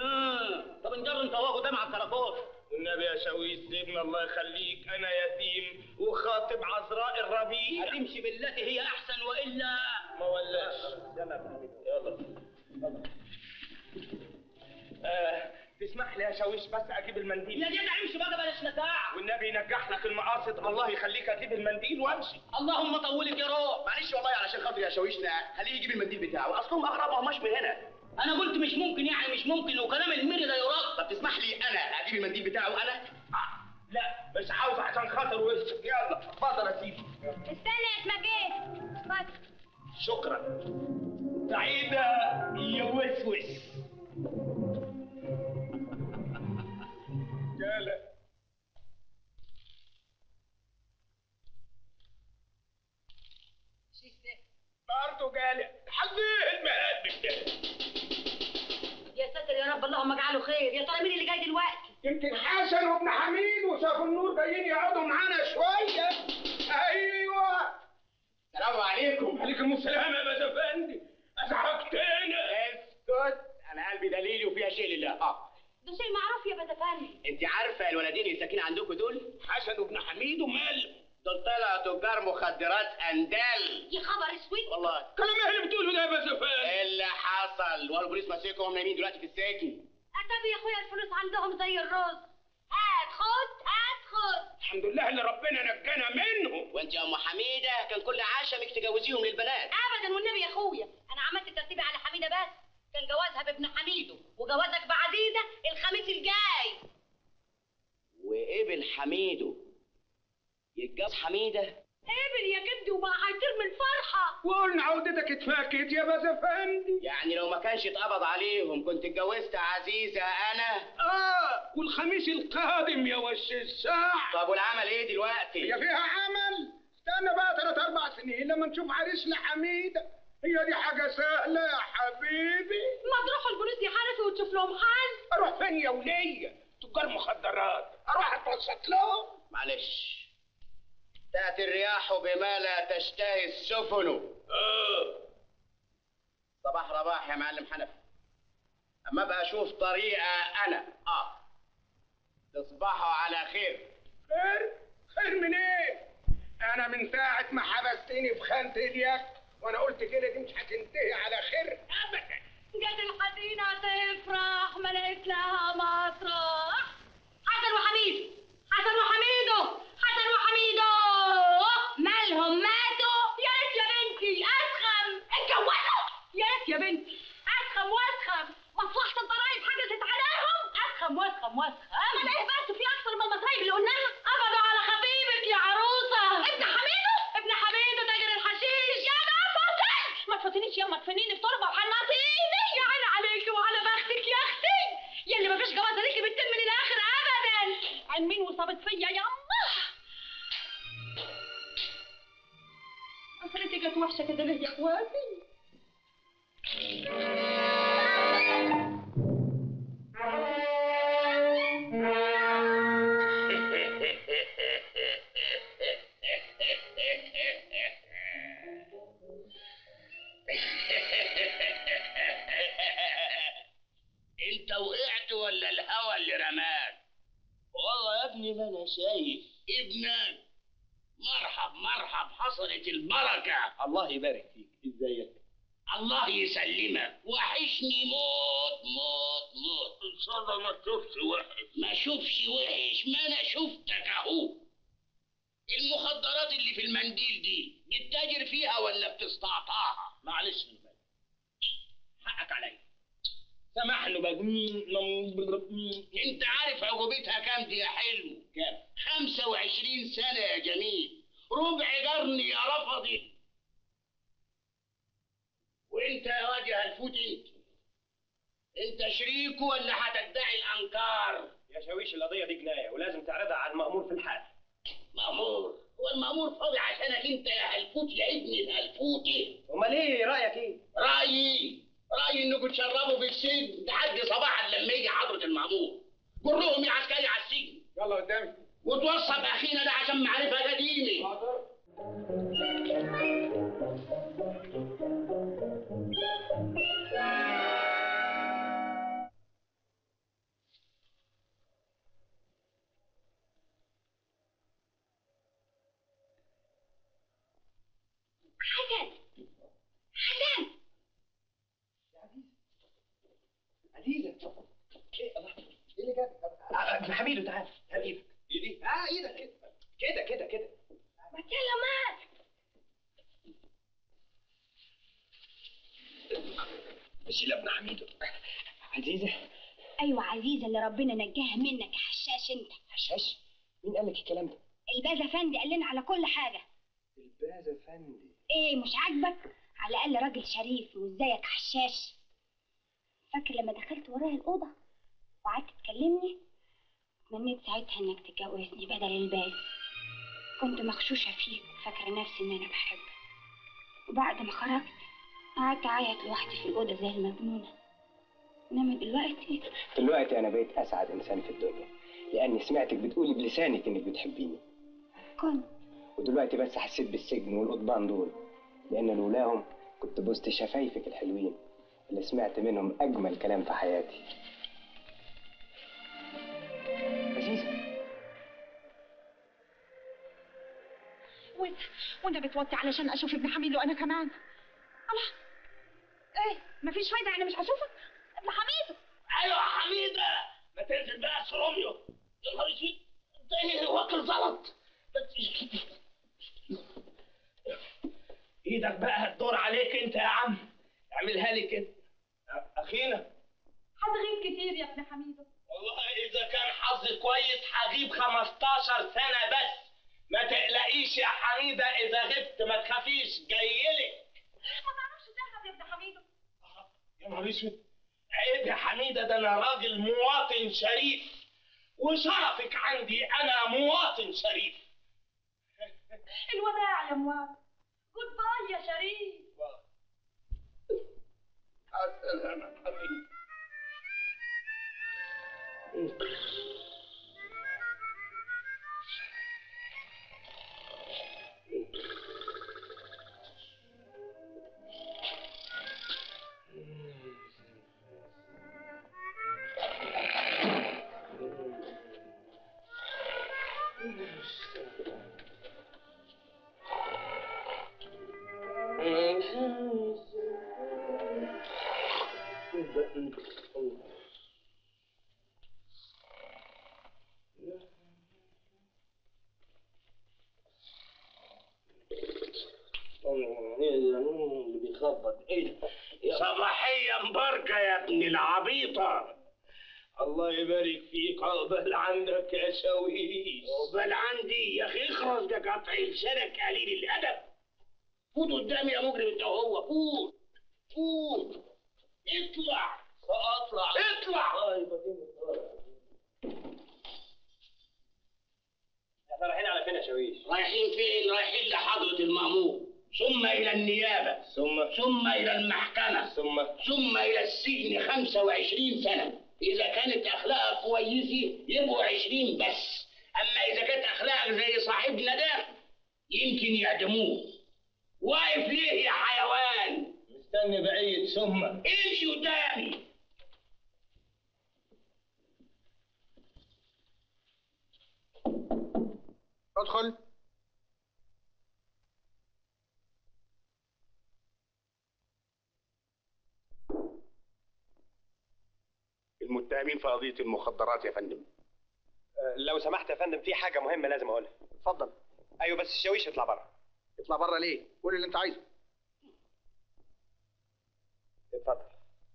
آه. طب نجر انت وهو ده مع الكراكوش والنبي يا شويش سيبنا الله يخليك انا يتيم وخاطب عذراء الربيع هتمشي بالتي هي احسن والا ما ولاش يلا آه تسمح لي يا شويش بس اجيب المنديل يا جدع امشي بقى بلاش نتاع والنبي ينجح لك المقاصد الله يخليك اجيب المنديل وامشي اللهم طولك يا روح معلش والله علشان خاطر يا شاويشنا خليه يجيب المنديل بتاعه اصلهم اغربهم مش من هنا انا قلت مش ممكن يعني مش ممكن وكلام الميري ده يرد طب تسمح لي انا اجيب المنديل بتاعه انا لا مش عاوز عشان خاطر وشك يلا اتفضل يا سيدي استنى يا اسماجيل اتفضل شكرا سعيدة يوسوس جالة برضه جالة حزين مهدك ده يا ساتر يا رب اللهم اجعله خير يا ترى مين اللي جاي دلوقتي يمكن حسن وابن حميد وشاف النور جايين يقعدوا معانا شوية ايوه السلام عليكم عليكم السلام يا باشا افندي ازعجتنا اسكت انا قلبي دليلي وفيها شيء لله اه ده شيء معروف يا باشا فندي انت عارفه الولدين اللي ساكنين عندكم دول حسن وابن حميد ومال دول طلعوا تجار مخدرات اندال يا خبر اسود والله كلام ايه اللي بتقوله ده يا باشا افندي ايه اللي حصل والبوليس ماسكهم نايمين دلوقتي في السجن اتابي يا اخويا الفلوس عندهم زي الرز هات خد هات خد الحمد لله اللي ربنا نجانا منه وانت يا ام حميده كان كل عشمك تجوزيهم للبنات ابدا والنبي يا اخويا انا عملت ترتيبي على حميده جوازها بابن حميدو وجوازك بعزيزه الخميس الجاي وابن حميدو يتجوز حميده قابل يا جدي وما هيطير من الفرحه وقلنا عودتك اتفاكت يا باز افندي يعني لو ما كانش اتقبض عليهم كنت اتجوزت عزيزه انا اه والخميس القادم يا وش الساعة طب والعمل ايه دلوقتي هي فيها عمل استنى بقى ثلاث اربع سنين لما نشوف عريسنا حميدة هي دي حاجة سهلة يا حبيبي ما تروحوا البوليس يحرسوا وتشوف لهم حل اروح فين يا ولية تجار مخدرات اروح اتوسط لهم معلش تأتي الرياح بما لا تشتهي السفن اه صباح رباح يا معلم حنفي اما ابقى اشوف طريقه انا اه تصبحوا على خير خير خير من ايه انا من ساعة ما حبستني في خانة اليك وانا قلت كده دي مش هتنتهي على خير ابدا جت الحزينه تفرح ما لقيت لها مطرح حسن وحميد حسن وحميدو حسن وحميدو مالهم ماتوا يا ريت يا بنتي اسخم اتجوزوا يا ريت يا بنتي اسخم واسخم مصلحه الضرايب حجزت عليهم اسخم واسخم واسخم ما ايه بس في اكثر من المصايب اللي قلناها قبضوا على خطيبك يا عروسه ابن حميدو ابن حميدو تاجر الحشيش يا نفسك ما تفوتنيش يما تفنيني في تربه وحنطيني يا عيني عليكي وعلى بختك يا اختي يلي مفيش جوازه ليكي بتتم من الاخر ابدا عن مين وصابت فيا يما اخرتي كانت وحشه كده ليه يا اخواتي انت وقعت ولا الهوى اللي رماك والله يا ابني ما انا شايف ابنك مرحب مرحب حصلت البركه الله يبارك فيك ازيك الله يسلمك وحشني موت موت موت ان شاء الله ما تشوفش وحش ما شوفش وحش ما انا شفتك اهو المخدرات اللي في المنديل دي بتتاجر فيها ولا بتستعطاها معلش يا فندم. حقك عليا سامحني بقى انت عارف عقوبتها كام دي يا حلو كام 25 سنة يا جميل ربع قرن يا رفضي وانت يا واد يا هلفوت انت انت شريك ولا هتدعي الانكار يا شاويش القضية دي جناية ولازم تعرضها على المأمور في الحال مأمور هو المأمور فاضي عشانك انت يا هلفوت يا ابن الهلفوتي امال ايه رأيك ايه؟ رأيي رأيي انكم تشربوا في السجن لحد صباحا لما يجي حضرة المأمور قول لهم يا عسكري على السجن يلا قدامي وتوصى باخينا ده عشان معرفة قديمة حسن حسن عزيزة ايه الله ايه اللي جابك؟ آه، آه، ابن حميدو تعال تعال ايدك ايدي اه ايدك كده كده كده كده ما يلا مات مش ابن حميدو عزيزة ايوه عزيزه اللي ربنا نجاها منك يا حشاش انت حشاش مين قال لك الكلام ده؟ الباز افندي قال لنا على كل حاجه الباز افندي ايه مش عاجبك على الاقل راجل شريف مش زيك حشاش فاكر لما دخلت ورايا الاوضه وقعدت تكلمني تمنيت ساعتها انك تتجوزني بدل الباز كنت مغشوشه فيك فاكره نفسي ان انا بحبك وبعد ما خرجت قعدت اعيط لوحدي في الاوضه زي المجنونه انما دلوقتي دلوقتي انا بقيت اسعد انسان في الدنيا لاني سمعتك بتقولي بلسانك انك بتحبيني كنت ودلوقتي بس حسيت بالسجن والقضبان دول لان لولاهم كنت بوسط شفايفك الحلوين اللي سمعت منهم اجمل كلام في حياتي عزيزة وانت وانا بتوطي علشان اشوف ابن حميد وانا كمان الله ايه مفيش فايده يعني مش هشوفك ابن حميد ايوه يا حميده ما تنزل بقى يا روميو يا نهار اسود انت ايه واكل زلط ايدك بقى هتدور عليك انت يا عم اعملها لي كده اخينا هتغيب كتير يا ابن حميدو والله اذا كان حظي كويس هجيب 15 سنه بس ما تقلقيش يا حميده اذا غبت ما تخافيش جايلك ما تعرفش تهرب يا ابن حميدو يا نهار اسود عيب يا حميده ده انا راجل مواطن شريف وشرفك عندي انا مواطن شريف الوداع يا مواد جود باي يا شريف السلامة حبيبي اللي بيخبط ايه صباحية مباركة يا ابن العبيطة الله يبارك فيك عقبال عندك يا شويش عقبال عندي يا اخي اخرس ده قطع لسانك قليل الادب فوت قدامي يا مجرم انت وهو فوت فوت اطلع سأطلع اطلع احنا رايحين على فين يا شاويش؟ رايحين فين؟ رايحين لحضرة المأمور ثم إلى النيابة ثم ثم إلى المحكمة ثم ثم إلى السجن 25 سنة إذا كانت أخلاقك كويسة يبقوا 20 بس أما إذا كانت أخلاقك زي صاحبنا ده يمكن يعدموه واقف ليه يا حيوان؟ مستني بعيد ثم امشي قدامي ادخل المتهمين في قضية المخدرات يا فندم أه، لو سمحت يا فندم في حاجة مهمة لازم أقولها اتفضل أيوه بس الشاويش يطلع بره اطلع بره ليه قول اللي انت عايزه اتفضل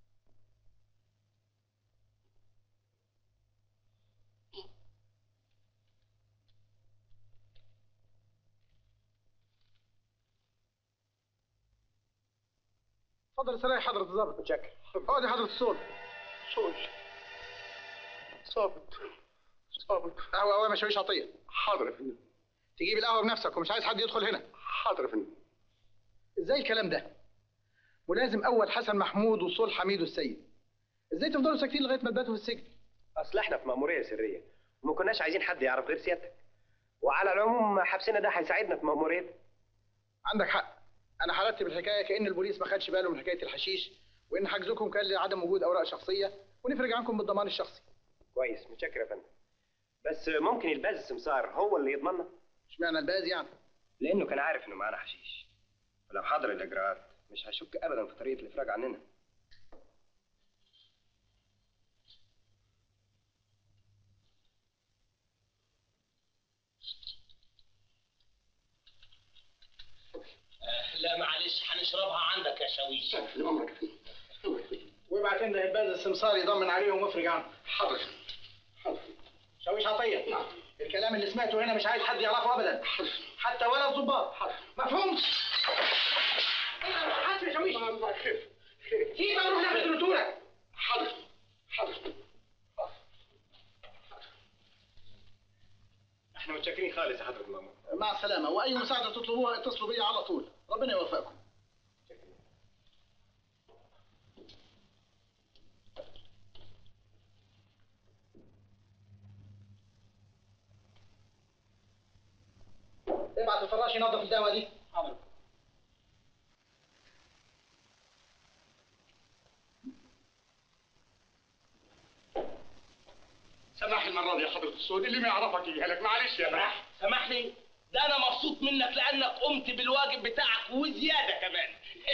اتفضل استريح حضرة الضابط متشكر اقعد يا حضرة الصول صوت صابت صابت قهوة قهوة مشاويش عطية حاضر يا فندم تجيب القهوة بنفسك ومش عايز حد يدخل هنا حاضر يا فندم ازاي الكلام ده ولازم اول حسن محمود وصول حميد والسيد ازاي تفضلوا ساكتين لغايه ما تباتوا في السجن أصل إحنا في مأمورية سرية وما كناش عايزين حد يعرف غير سيادتك وعلى العموم حبسنا ده هيساعدنا في مأموريتنا عندك حق انا هرتب الحكايه كان البوليس ما خدش باله من حكايه الحشيش وان حجزكم كان لعدم وجود اوراق شخصيه ونفرج عنكم بالضمان الشخصي كويس متشكر يا فندم بس ممكن الباز السمسار هو اللي يضمننا اشمعنى الباز يعني لأنه كان عارف إنه معانا حشيش ولو حضر الإجراءات مش هشك أبدا في طريقة الإفراج عننا لا معلش هنشربها عندك يا شاويش وابعت لنا الباز السمسار يضمن عليهم ويفرج عنهم حاضر حاضر شاويش عطيه الكلام اللي سمعته هنا مش عايز حد يعرفه ابدا حتى ولا الضباط مفهوم حاسب يا شاويش خير سيب بقى نروح ناخد الدكتوره حاضر حاضر احنا متشكرين خالص يا حضرة المأمور مع السلامه واي مساعده تطلبوها اتصلوا بيا على طول ربنا يوفقكم ابعت الفراش ينظف الدواء دي حاضر سمح المرة دي يا حضرة السود اللي ما يعرفك يجيها لك معلش يا باشا سامحني ده انا مبسوط منك لانك قمت بالواجب بتاعك وزياده كمان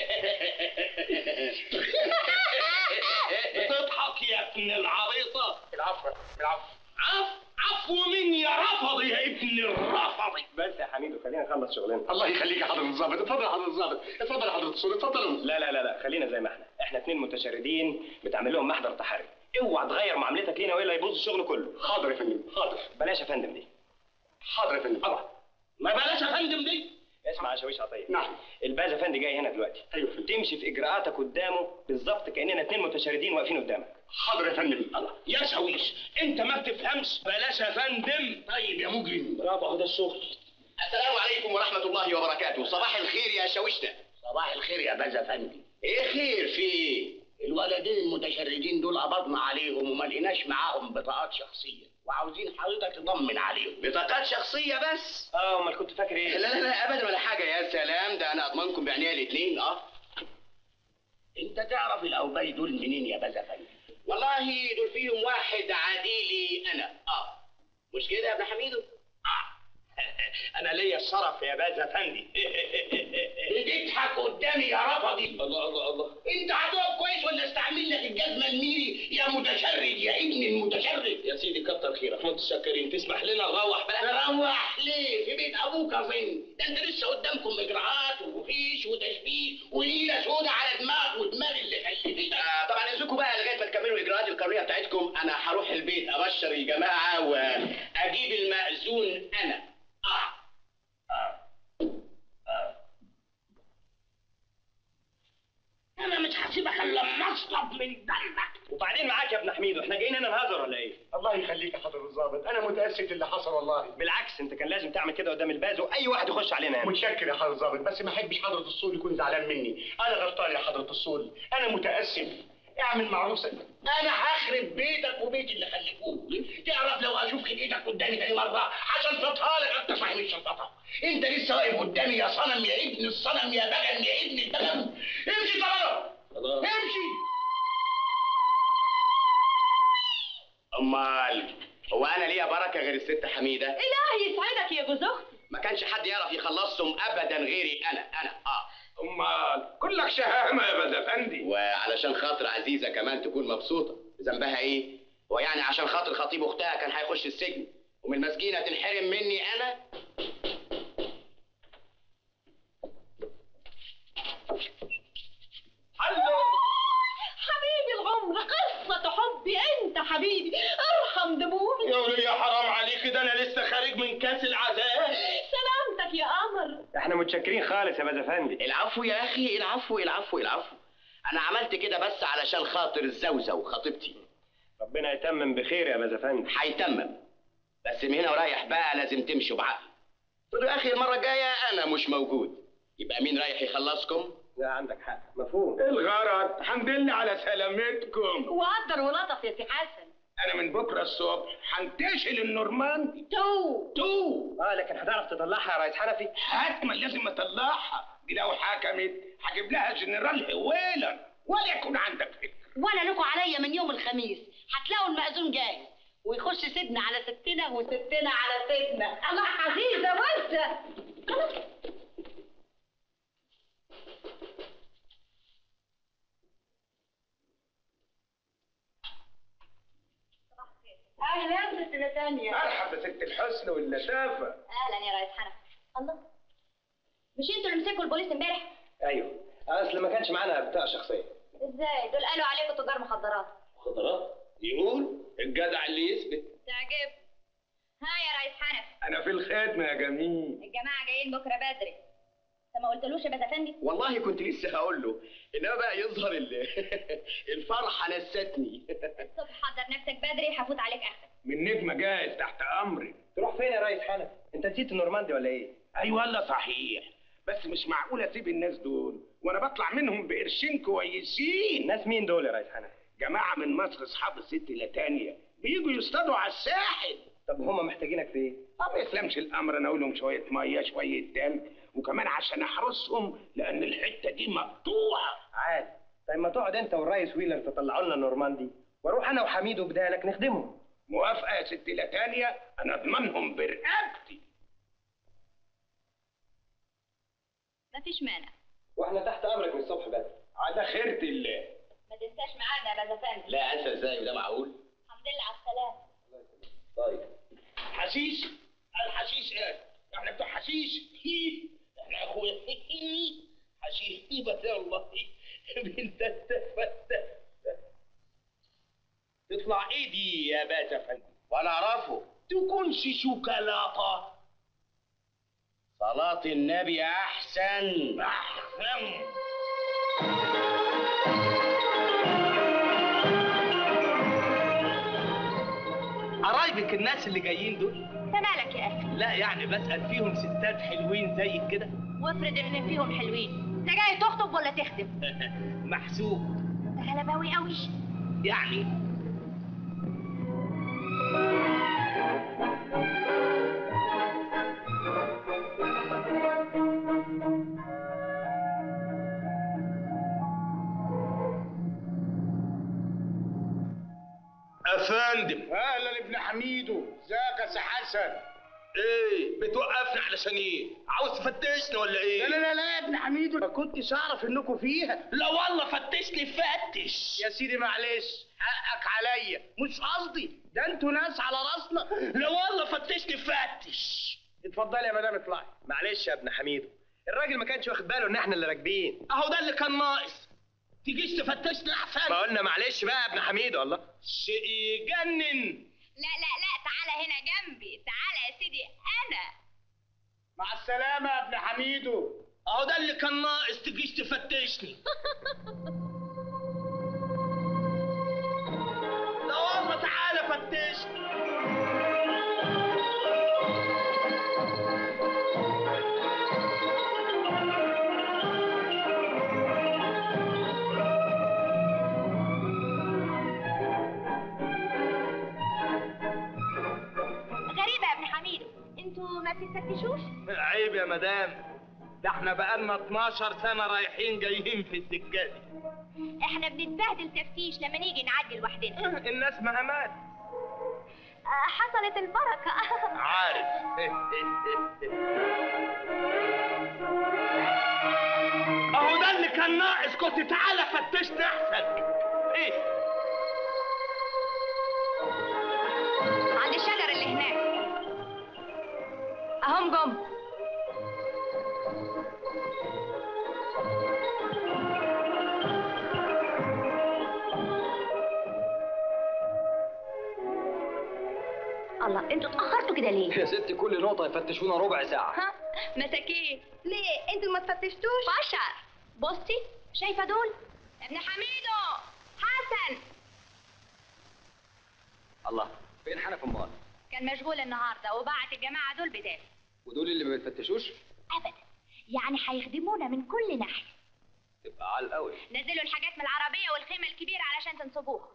بتضحك يا ابن العبيطه العفو العفو عف عفو مني يا رفضي يا ابن الرفضي بس يا حميدو خلينا نخلص شغلنا الله يخليك يا حضرة الضابط اتفضل يا حضرة الضابط اتفضل يا حضرة السود اتفضل لا لا لا لا خلينا زي ما احنا احنا احنا اتنين متشردين بتعمل لهم محضر تحري اوعى تغير معاملتك لينا والا يبوظ الشغل كله حاضر يا فندم حاضر بلاش يا فندم دي حاضر يا فندم طبعا ما بلاش يا فندم دي اسمع يا شاويش عطيه نعم الباز افندي جاي هنا دلوقتي ايوه يا فندم تمشي في اجراءاتك قدامه بالظبط كاننا اتنين متشردين واقفين قدامك حاضر يا فندم الله يا شاويش انت ما بتفهمش بلاش يا فندم طيب يا مجرم برافو اهو ده الشغل السلام عليكم ورحمة الله وبركاته صباح الخير يا شاوشنا صباح الخير يا باز افندي ايه خير في ايه الولدين المتشردين دول قبضنا عليهم وما لقيناش معاهم بطاقات شخصيه وعاوزين حضرتك تطمن عليهم بطاقات شخصية بس اه امال كنت فاكر لا ايه لا لا ابدا ولا حاجة يا سلام ده انا اضمنكم بعينيا الاتنين اه انت تعرف الاوباش دول منين يا باز افندي والله دول فيهم واحد عديلي انا اه مش كده يا ابن حميدو انا ليا الشرف يا باز افندي بتضحك قدامي يا رفضي الله الله الله انت هتقف كويس ولا استعمل لك الجزمه الميري يا متشرد يا ابن المتشرد يا سيدي كتر خيرك متشكرين تسمح لنا نروح بقى تروح ليه في بيت ابوك اظن ده انت لسه قدامكم اجراءات وفيش وتشبيه وليله سودا على دماغ ودماغ اللي خلفتك آه طبعا اذنكم بقى لغايه ما تكملوا الاجراءات القانونيه بتاعتكم انا هروح البيت ابشر الجماعه واجيب المأذون انا آه. آه. آه. انا مش هسيبك الا لما اصطب من دمك وبعدين معاك يا ابن حميدو احنا جايين هنا نهزر ولا ايه الله يخليك يا حضرة الضابط انا متاسف اللي حصل والله بالعكس انت كان لازم تعمل كده قدام الباز واي واحد يخش علينا هنا متشكر يا حضرة الضابط بس ما احبش حضرة الصول يكون زعلان مني انا غلطان يا حضرة الصول انا متاسف اعمل معروف انا هخرب بيتك وبيت اللي خلفوه تعرف لو اشوف خلقتك قدامي تاني مره هشنططها لك انت صاحب الشنططه انت لسه واقف قدامي يا صنم يا ابن الصنم يا بغل يا ابن البغل امشي طبعا امشي امال هو انا ليا بركه غير الست حميده إلهي يسعدك يا جوز أختي ما كانش حد يعرف يخلصهم ابدا غيري انا انا اه امال كلك شهامه يا باز افندي وعلشان خاطر عزيزه كمان تكون مبسوطه ذنبها ايه هو يعني عشان خاطر خطيب اختها كان هيخش السجن ومن المسكينه تنحرم مني انا حبيبي العمر قصة حبي أنت حبيبي ارحم دموعي يا ولية حرام عليك ده انا لسه خارج من كاس العذاب سلامتك يا قمر احنا متشكرين خالص يا باز افندي العفو يا اخي العفو العفو العفو انا عملت كده بس علشان خاطر الزوزة وخطيبتي ربنا يتمم بخير يا باز افندي هيتمم بس من هنا ورايح بقى لازم تمشوا بعقل قلت له يا اخي المره الجايه انا مش موجود يبقى مين رايح يخلصكم لا عندك حق مفهوم الغرض الحمد لله على سلامتكم وقدر ولطف يا سي حسن انا من بكره الصبح هنتشل النورماندي تو تو اه لكن هتعرف تطلعها يا ريس حنفي حتما لازم اطلعها دي لو حكمت هجيب لها جنرال هويلا ولا يكون عندك فكره وانا لكم عليا من يوم الخميس هتلاقوا المأذون جاهز ويخش سيدنا على ستنا وستنا على سيدنا الله عزيزة وزة اهلا يا ستنا ثانية مرحبا ست الحسن واللطافه اهلا يا ريس حنفي الله مش انتوا اللي مسكوا البوليس امبارح ايوه اصل ما كانش معانا بطاقه شخصيه ازاي دول قالوا عليكم تجار مخدرات خضرات يقول الجدع اللي يثبت تعجب ها يا ريس حنفي انا في الخدمه يا جميل الجماعه جايين بكره بدري انت ما قلتلوش يا باز افندي والله كنت لسه هقول له انما بقى يظهر ال- الفرحه نستني الصبح حضر نفسك بدري هفوت عليك اخر من نجمه جاهز تحت امري تروح فين يا ريس حنفي انت نسيت النورماندي ولا ايه اي والله صحيح بس مش معقول اسيب الناس دول وانا بطلع منهم بقرشين كويسين الناس مين دول يا ريس حنفي جماعه من مصر اصحاب الست لتانية بيجوا يصطادوا على الساحل طب هم محتاجينك في ايه ما يسلمش الامر انا اقول لهم شويه ميه شويه تلج وكمان عشان احرسهم لان الحته دي مقطوعه عادي طيب ما تقعد انت والريس ويلر تطلعوا لنا النورماندي واروح انا وحميد وبدالك نخدمهم موافقه يا ست لتانية انا اضمنهم برقبتي مفيش مانع واحنا تحت امرك من الصبح بدري على خيرة الله ما تنساش ميعادنا يا باز افندي لا انسى ازاي وده معقول الحمد لله على السلامه طيب حشيش الحشيش ايه احنا بتوع حشيش احنا يا اخويا حشيش هيبة يا الله بنت التفت يطلع ايه دي يا باشا فندم ولا اعرفه تكونش شوكولاته صلاة النبي احسن احسن قرايبك الناس اللي جايين دول انت مالك يا اخي لا يعني بسأل فيهم ستات حلوين زيك كده وافرض ان فيهم حلوين انت جاي تخطب ولا تخدم محسوب انت غلباوي قوي يعني افندم اهلا ابن حميدو ازيك يا سي حسن ايه بتوقفنا علشان ايه عاوز تفتشنا ولا ايه لا لا لا لا يا ابن حميدو ما كنتش اعرف انكم فيها لا والله فتشني فتش يا سيدي معلش حقك عليا مش قصدي ده انتوا ناس على راسنا لا والله فتشني فتش اتفضلي يا مدام اطلعي معلش يا ابن حميدو الراجل ما كانش واخد باله ان احنا اللي راكبين اهو ده اللي كان ناقص تجيش تفتشنا احسن ما قلنا معلش بقى يا ابن حميدو الله شيء يجنن لا لا لا تعالى هنا جنبي تعالى يا سيدي انا مع السلامه يا ابن حميدو اهو ده اللي كان ناقص تجيش تفتشني لا والله تعالى فتشني غريبه يا ابن حميدو انتوا ما بتتفتشوش عيب يا مدام ده احنا بقالنا 12 سنة رايحين جايين في السكة دي احنا بنتبهدل تفتيش لما نيجي نعدي لوحدنا الناس مهمات آه، حصلت البركه عارف اهو ده اللي كان ناقص كنت تعالى فتشنا احسن ايه عند الشجر اللي هناك اهم جم الله انتوا اتاخرتوا كده ليه يا ست كل نقطة يفتشونا ربع ساعة ها مساكين ليه انتوا ما تفتشتوش بشر بصي شايفه دول ابن حميدو حسن الله فين حنف امال كان مشغول النهارده وبعت الجماعه دول بدال ودول اللي ما بيتفتشوش ابدا يعني هيخدمونا من كل ناحيه تبقى عال قوي نزلوا الحاجات من العربيه والخيمه الكبيره علشان تنصبوها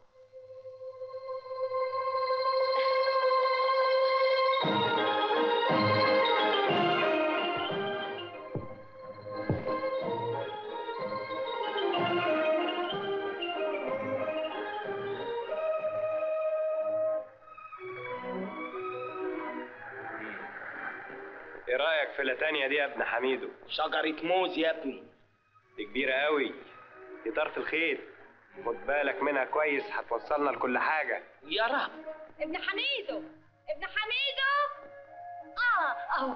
ايه رايك في لاتانيا دي يا ابن حميدو شجرة موز يا ابني دي كبيرة قوي دي طرف الخيل خد بالك منها كويس هتوصلنا لكل حاجة يا رب ابن حميدو ابن حميدو اه اهو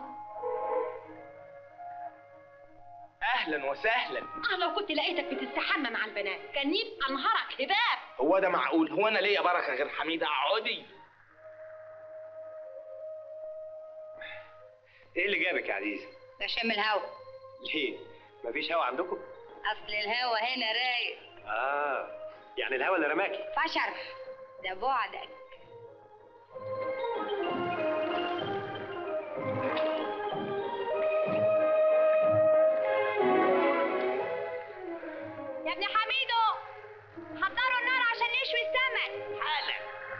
اهلا وسهلا اه لو كنت لقيتك بتستحمى مع البنات كان يبقى نهارك هباب هو ده معقول هو انا ليا بركه غير حميده اقعدي ايه اللي جابك يا عزيزة ده شم الهوا ليه مفيش هوا عندكم اصل الهوا هنا رايق اه يعني الهوا اللي رماكي فشر ده بعدك يا ابن حميدو حضروا النار عشان نشوي السمك حالا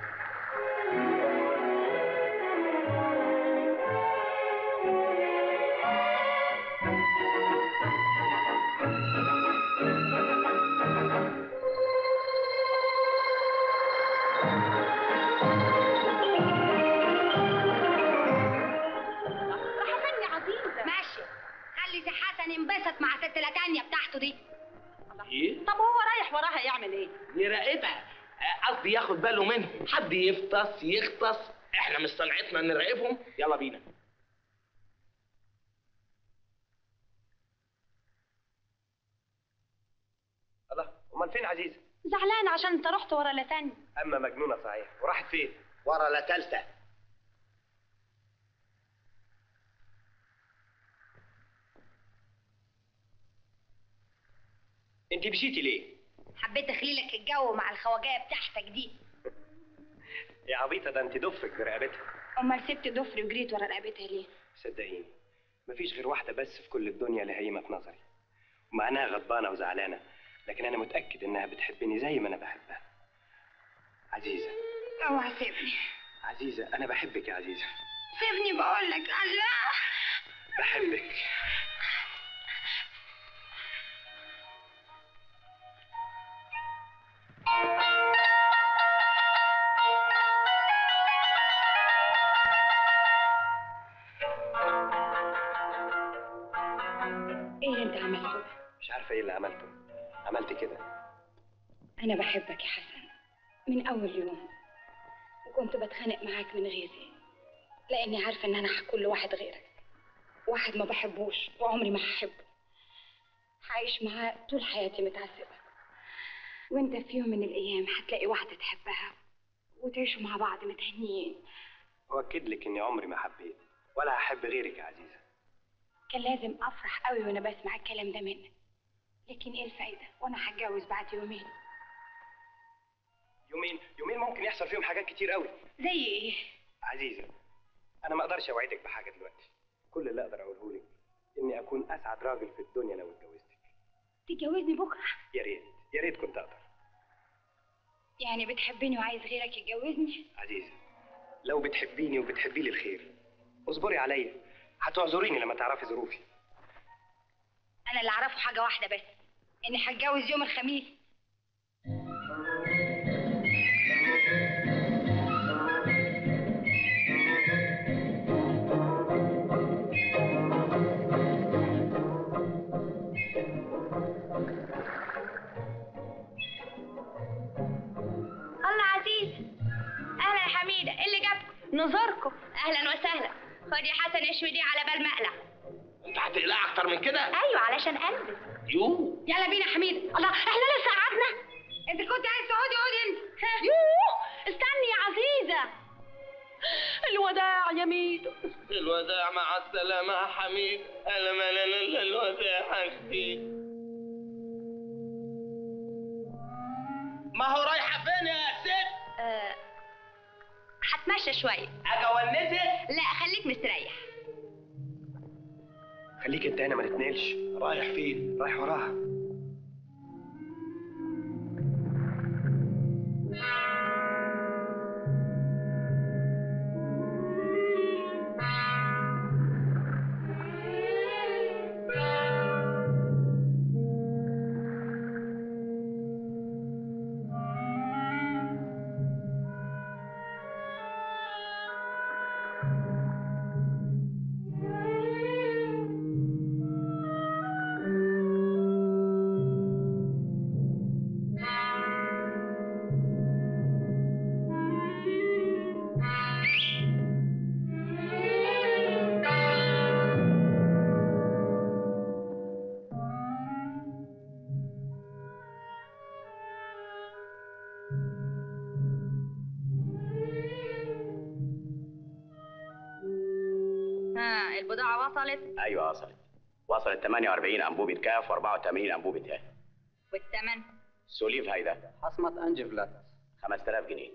راح فين يا عزيزه ماشي خلي سي حسن ينبسط مع ست لاتانيا بتاعته دي ايه طب هو رايح وراها يعمل ايه يراقبها آه، قصدي ياخد باله منهم حد يفطس يغطس احنا مش صنعتنا نراقبهم يلا بينا الله امال فين عزيزة زعلانة عشان انت رحت ورا لتاني اما مجنونه صحيح وراحت فين ورا لا تالتة انت مشيتي ليه حبيت اخليلك الجو مع الخواجايه بتاعتك دي يا عبيطه ده انت ضفك برقبتها امال سبت ضفري وجريت ورا رقبتها ليه صدقيني مفيش غير واحده بس في كل الدنيا اللي هيمه في نظري ومع انها غضبانه وزعلانه لكن انا متاكد انها بتحبني زي ما انا بحبها عزيزه اوعى سيبني عزيزه انا بحبك يا عزيزه سيبني بقول لك الله بحبك ايه اللي انت عملته ده؟ مش عارفه ايه اللي عملته عملت كده انا بحبك يا حسن من اول يوم وكنت بتخانق معاك من غيري لاني عارفه ان انا هكون لواحد غيرك واحد ما بحبوش وعمري ما هحبه هعيش معاه طول حياتي متعذبه وانت في يوم من الايام هتلاقي واحده تحبها وتعيشوا مع بعض متهنيين واكد لك اني عمري ما حبيت ولا هحب غيرك يا عزيزه كان لازم افرح قوي وانا بسمع الكلام ده منك لكن ايه الفايده وانا هتجوز بعد يومين يومين يومين ممكن يحصل فيهم حاجات كتير قوي زي ايه عزيزه انا ما اقدرش اوعدك بحاجه دلوقتي كل اللي اقدر اقوله لك اني اكون اسعد راجل في الدنيا لو اتجوزتك تتجوزني بكره يا ريت يا ريت كنت اقدر يعني بتحبني وعايز غيرك يتجوزني عزيزه لو بتحبيني وبتحبي لي الخير اصبري عليا هتعذريني لما تعرفي ظروفي انا اللي اعرفه حاجه واحده بس اني هتجوز يوم الخميس الله عزيز اهلا يا حميده ايه اللي جابكم نزوركم اهلا وسهلا خد يا حسن اشوي دي على بال مقلع انت هتقلع اكتر من كده ايوه علشان البس يو يلا بينا يا حميد الله احنا لسه قعدنا انت كنت عايز تقعدي اقعدي انت يوه استني يا عزيزه الوداع يا ميدو الوداع مع السلامة يا حميد أنا ما لا لا لا الوداع حبيبي ما هو رايحة فين يا ست؟ أه هتمشى شويه أجي أونسك؟ لا خليك مستريح خليك انت هنا ما تتنقلش رايح فين؟ رايح وراها ها البضاعه وصلت ايوه وصلت وصلت 48 انبوبه كاف و84 انبوبه ه والثمن سوليف هيدا حصمة انجفلات 5000 جنيه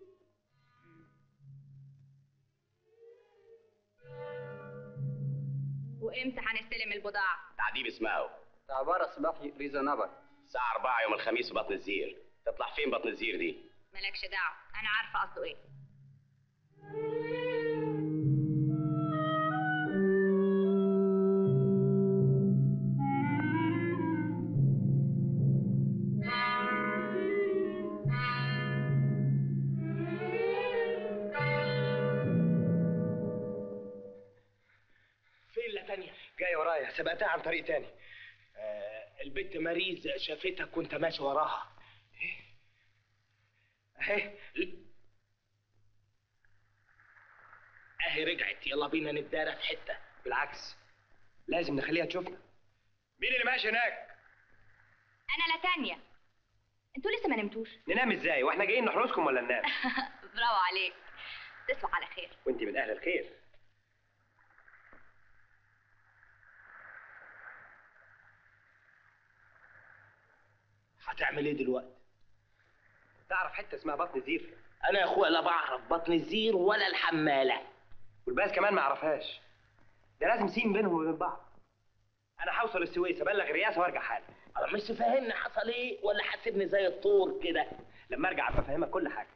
وامتى هنستلم البضاعه تعديب اسمه عبارة صباحي ريزونابل الساعة 4 يوم الخميس في بطن الزير تطلع فين بطن الزير دي؟ مالكش دعوه انا عارفه قصده ايه فين لتانية؟ جاي ورايا سبقتها عن طريق تاني آه البت ماريز شافتك وانت ماشي وراها اهي اهي رجعت يلا بينا نتدارى في حتة بالعكس لازم نخليها تشوفنا مين اللي ماشي هناك انا لتانيا انتوا لسه ما نمتوش ننام ازاي واحنا جايين نحرسكم ولا ننام برافو عليك تصبح على خير وانت من اهل الخير هتعمل ايه دلوقتي تعرف حته اسمها بطن زير انا يا اخويا لا بعرف بطن الزير ولا الحماله والباس كمان ما يعرفهاش ده لازم سين بينهم وبين بعض انا هوصل السويس ابلغ الرئاسه وارجع حالا أنا مش فاهمني حصل ايه ولا حاسبني زي الطور كده لما ارجع ابقى افهمك كل حاجه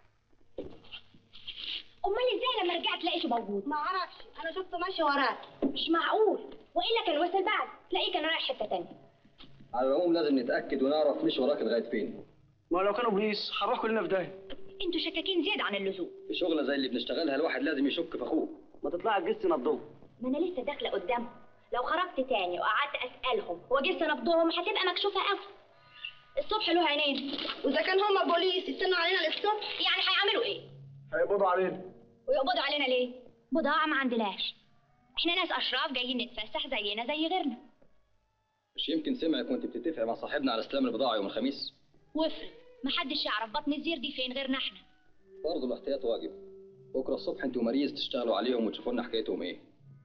امال ازاي لما رجعت لقيته موجود ما اعرفش انا شفته ماشي وراك مش معقول والا كان وصل بعد تلاقيه كان رايح حته تانية على العموم لازم نتاكد ونعرف مش وراك لغايه فين ما لو كانوا بوليس هنروح كلنا في داهيه انتوا شكاكين زياده عن اللزوم في شغله زي اللي بنشتغلها الواحد لازم يشك في اخوه ما تطلع تجس نبضهم ما انا لسه داخله قدامهم لو خرجت تاني وقعدت اسالهم واجس نبضهم هتبقى مكشوفه قوي الصبح له عينين واذا كان هما بوليس يستنوا علينا للصبح يعني هيعملوا ايه هيقبضوا علينا ويقبضوا علينا ليه بضاعه ما عندناش احنا ناس اشراف جايين نتفسح زينا زي غيرنا مش يمكن سمعك وانت بتتفق مع صاحبنا على استلام البضاعه يوم الخميس وافرض محدش يعرف بطن الزير دي فين غيرنا احنا برضه الاحتياط واجب بكره الصبح انت ومريز تشتغلوا عليهم وتشوفوا لنا حكايتهم ايه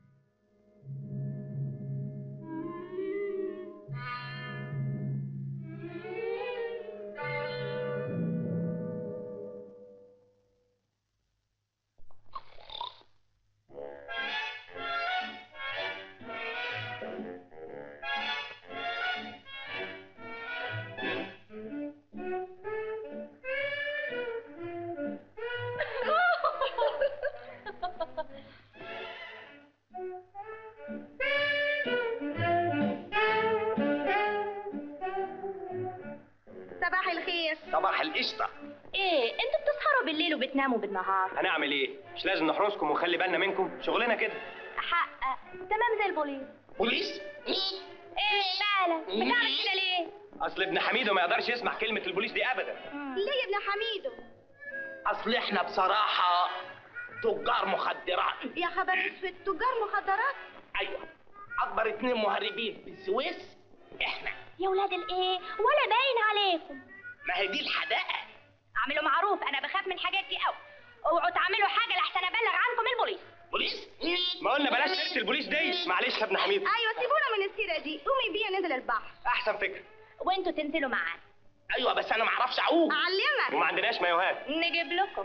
صباح الخير صباح القشطه ايه انتوا بتسهروا بالليل وبتناموا بالنهار هنعمل ايه مش لازم نحرسكم ونخلي بالنا منكم شغلنا كده حق تمام زي البوليس بوليس ايه مالك بتعمل كده ليه اصل ابن حميدو ما يقدرش يسمع كلمه البوليس دي ابدا ليه يا ابن حميدو اصل احنا بصراحه تجار مخدرات يا خبر اسود تجار مخدرات ايوه اكبر اتنين مهربين في السويس احنا يا ولاد الايه ولا باين عليكم ما هي دي الحدائق اعملوا معروف انا بخاف من الحاجات دي قوي اوعوا تعملوا حاجه لحسن ابلغ عنكم البوليس بوليس ما قلنا بلاش سيره البوليس دي معلش يا ابن حميد ايوه سيبونا من السيره دي قومي بيا نزل البحر احسن فكره وانتوا تنزلوا معانا ايوه بس انا ما اعرفش اعوم اعلمك وما عندناش مايوهات نجيب لكم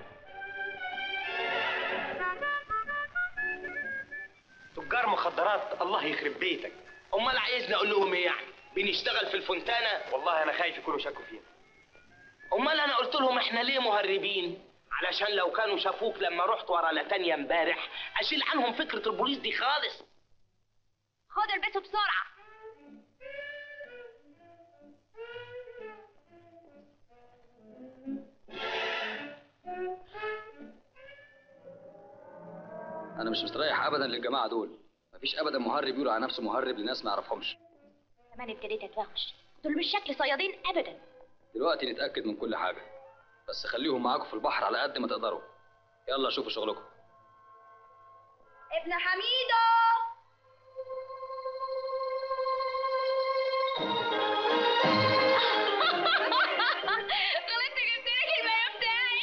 تجار مخدرات الله يخرب بيتك امال عايزني اقول لهم ايه يعني بنشتغل في الفونتانا والله انا خايف يكونوا شكوا فينا امال انا قلت لهم احنا ليه مهربين علشان لو كانوا شافوك لما رحت ورا لتانيا امبارح اشيل عنهم فكره البوليس دي خالص خدوا البسوا بسرعه انا مش مستريح ابدا للجماعه دول مفيش ابدا مهرب يقول على نفسه مهرب لناس ما يعرفهمش كمان ابتديت اتوهش دول مش شكل صيادين ابدا دلوقتي نتاكد من كل حاجه بس خليهم معاكم في البحر على قد ما تقدروا يلا شوفوا شغلكم ابن حميدو غلطت جبت لك المايو بتاعي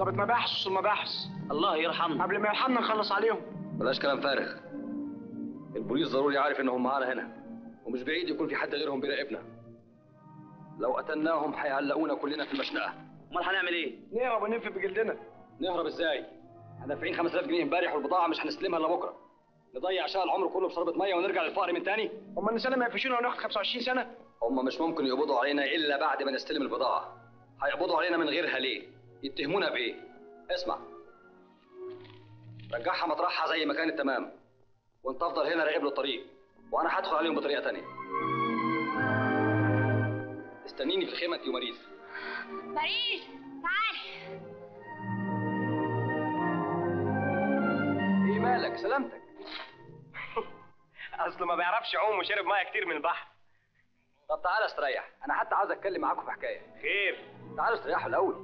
ضابط مباحث وصول مباحث الله يرحمنا قبل ما يرحمنا نخلص عليهم بلاش كلام فارغ البوليس ضروري عارف انهم معانا هنا ومش بعيد يكون في حد غيرهم بيراقبنا لو قتلناهم هيعلقونا كلنا في المشنقه امال هنعمل ايه نهرب وننفي بجلدنا نهرب ازاي احنا دافعين 5000 جنيه امبارح والبضاعه مش هنستلمها الا بكره نضيع شقى العمر كله بشربة ميه ونرجع للفقر من تاني هم النساء ما يقفشونا وناخد 25 سنه هم مش ممكن يقبضوا علينا الا بعد ما نستلم البضاعه هيقبضوا علينا من غيرها ليه يتهمونا بايه اسمع رجعها مطرحها زي ما كانت تمام وانت افضل هنا راقب له الطريق وانا هدخل عليهم بطريقه تانية استنيني في الخيمه انت وماريس باريس تعال ايه مالك سلامتك اصله ما بيعرفش يعوم وشرب ميه كتير من البحر طب تعالى استريح انا حتى عاوز اتكلم معاكم في حكايه خير تعالوا استريحوا الاول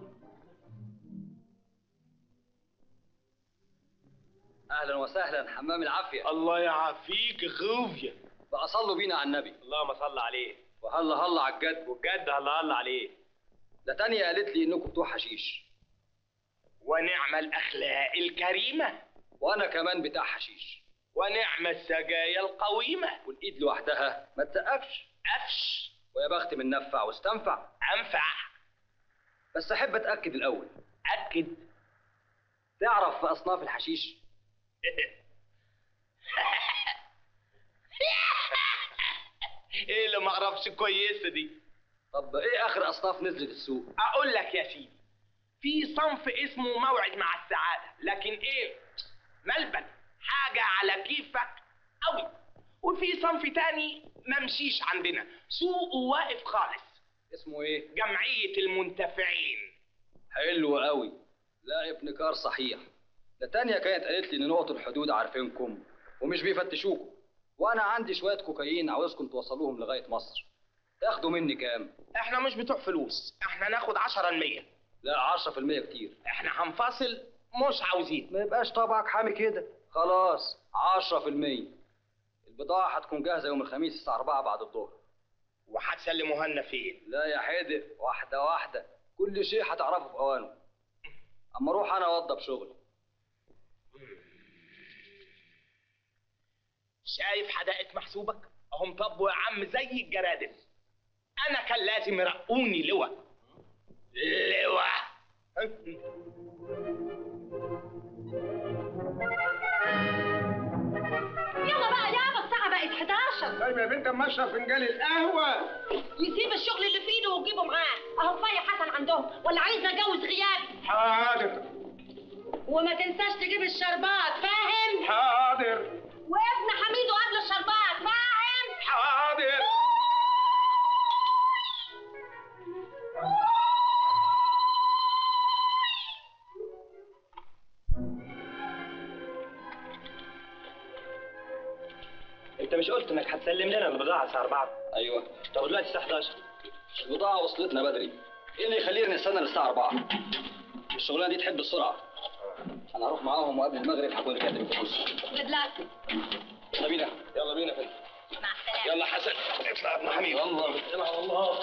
اهلا وسهلا حمام العافيه الله يعافيك يا خوفيا بقى صلوا بينا على النبي اللهم صل عليه وهلا هلا على الجد والجد هلا هلا عليه ده تانية قالت لي انكم بتوع حشيش ونعم الاخلاق الكريمه وانا كمان بتاع حشيش ونعم السجايا القويمه والايد لوحدها ما تسقفش افش ويا بخت من نفع واستنفع انفع بس احب اتاكد الاول اكد تعرف في اصناف الحشيش ايه اللي ما اعرفش كويسه دي طب ايه اخر اصناف نزلت السوق اقول لك يا سيدي في صنف اسمه موعد مع السعاده لكن ايه ملبن حاجه على كيفك قوي وفي صنف تاني ممشيش عندنا سوقه واقف خالص اسمه ايه جمعيه المنتفعين حلو قوي لا ابنكار صحيح ده تانية كانت قالت لي ان نقط الحدود عارفينكم ومش بيفتشوكم وانا عندي شويه كوكايين عاوزكم توصلوهم لغايه مصر تاخدوا مني كام احنا مش بتوع فلوس احنا ناخد 10 المية لا 10% كتير احنا هنفاصل مش عاوزين ما يبقاش طبعك حامي كده خلاص 10% البضاعه هتكون جاهزه يوم الخميس الساعه 4 بعد الظهر وهتسلموها لنا فين لا يا حدق واحده واحده كل شيء هتعرفه في اوانه اما اروح انا اوضب شغلي شايف حدائق محسوبك اهم طبوا يا عم زي الجرادل انا كان لازم يرقوني لواء لواء يلا بقى يابا الساعة بقت 11 طيب يا بنت اما اشرب فنجان القهوه يسيب الشغل اللي في ايده ويجيبه معاه اهو فايا حسن عندهم ولا عايز اتجوز غياب حاضر وما تنساش تجيب الشربات فاهم حاضر وابن حميدو قبل الشربات فاهم حاضر انت مش قلت انك هتسلم لنا البضاعه الساعه 4 ايوه طب دلوقتي الساعه 11 البضاعه وصلتنا بدري ايه اللي يخلينا نستنى للساعه 4 الشغلانه دي تحب السرعه انا هروح معاهم وقبل المغرب هكون كاتب الفلوس جود لك يلا بينا يلا بينا فندم مع السلامه يلا حسن اطلع يا ابن حميد يلا يلا الله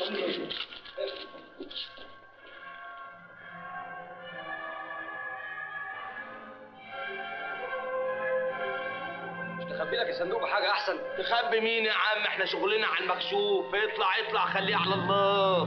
مش تخبي لك الصندوق بحاجه احسن تخبي مين يا عم احنا شغلنا على المكشوف اطلع اطلع خليه على الله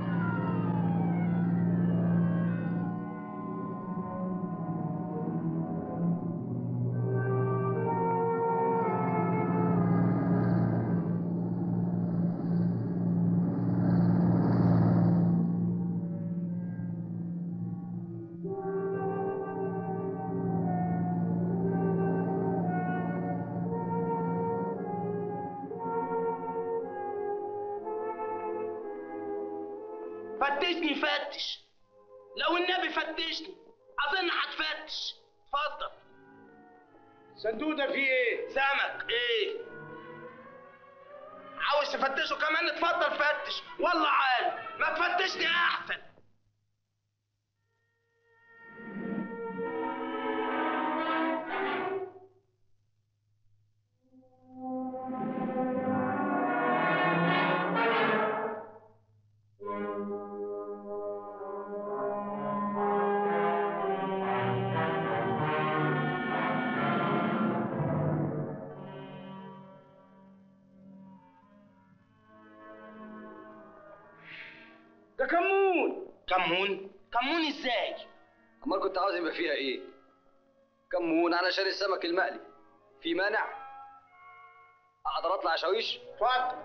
فتشني فتش لو النبي فتشني اظن هتفتش اتفضل الصندوق ده فيه ايه؟ سمك ايه عاوز تفتشه كمان اتفضل فتش والله عال ما تفتشني احسن كمون كمون كمون ازاي امال كنت عاوز يبقى فيها ايه كمون علشان السمك المقلي في مانع اقدر اطلع شاويش اتفضل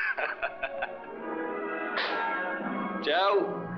تشاو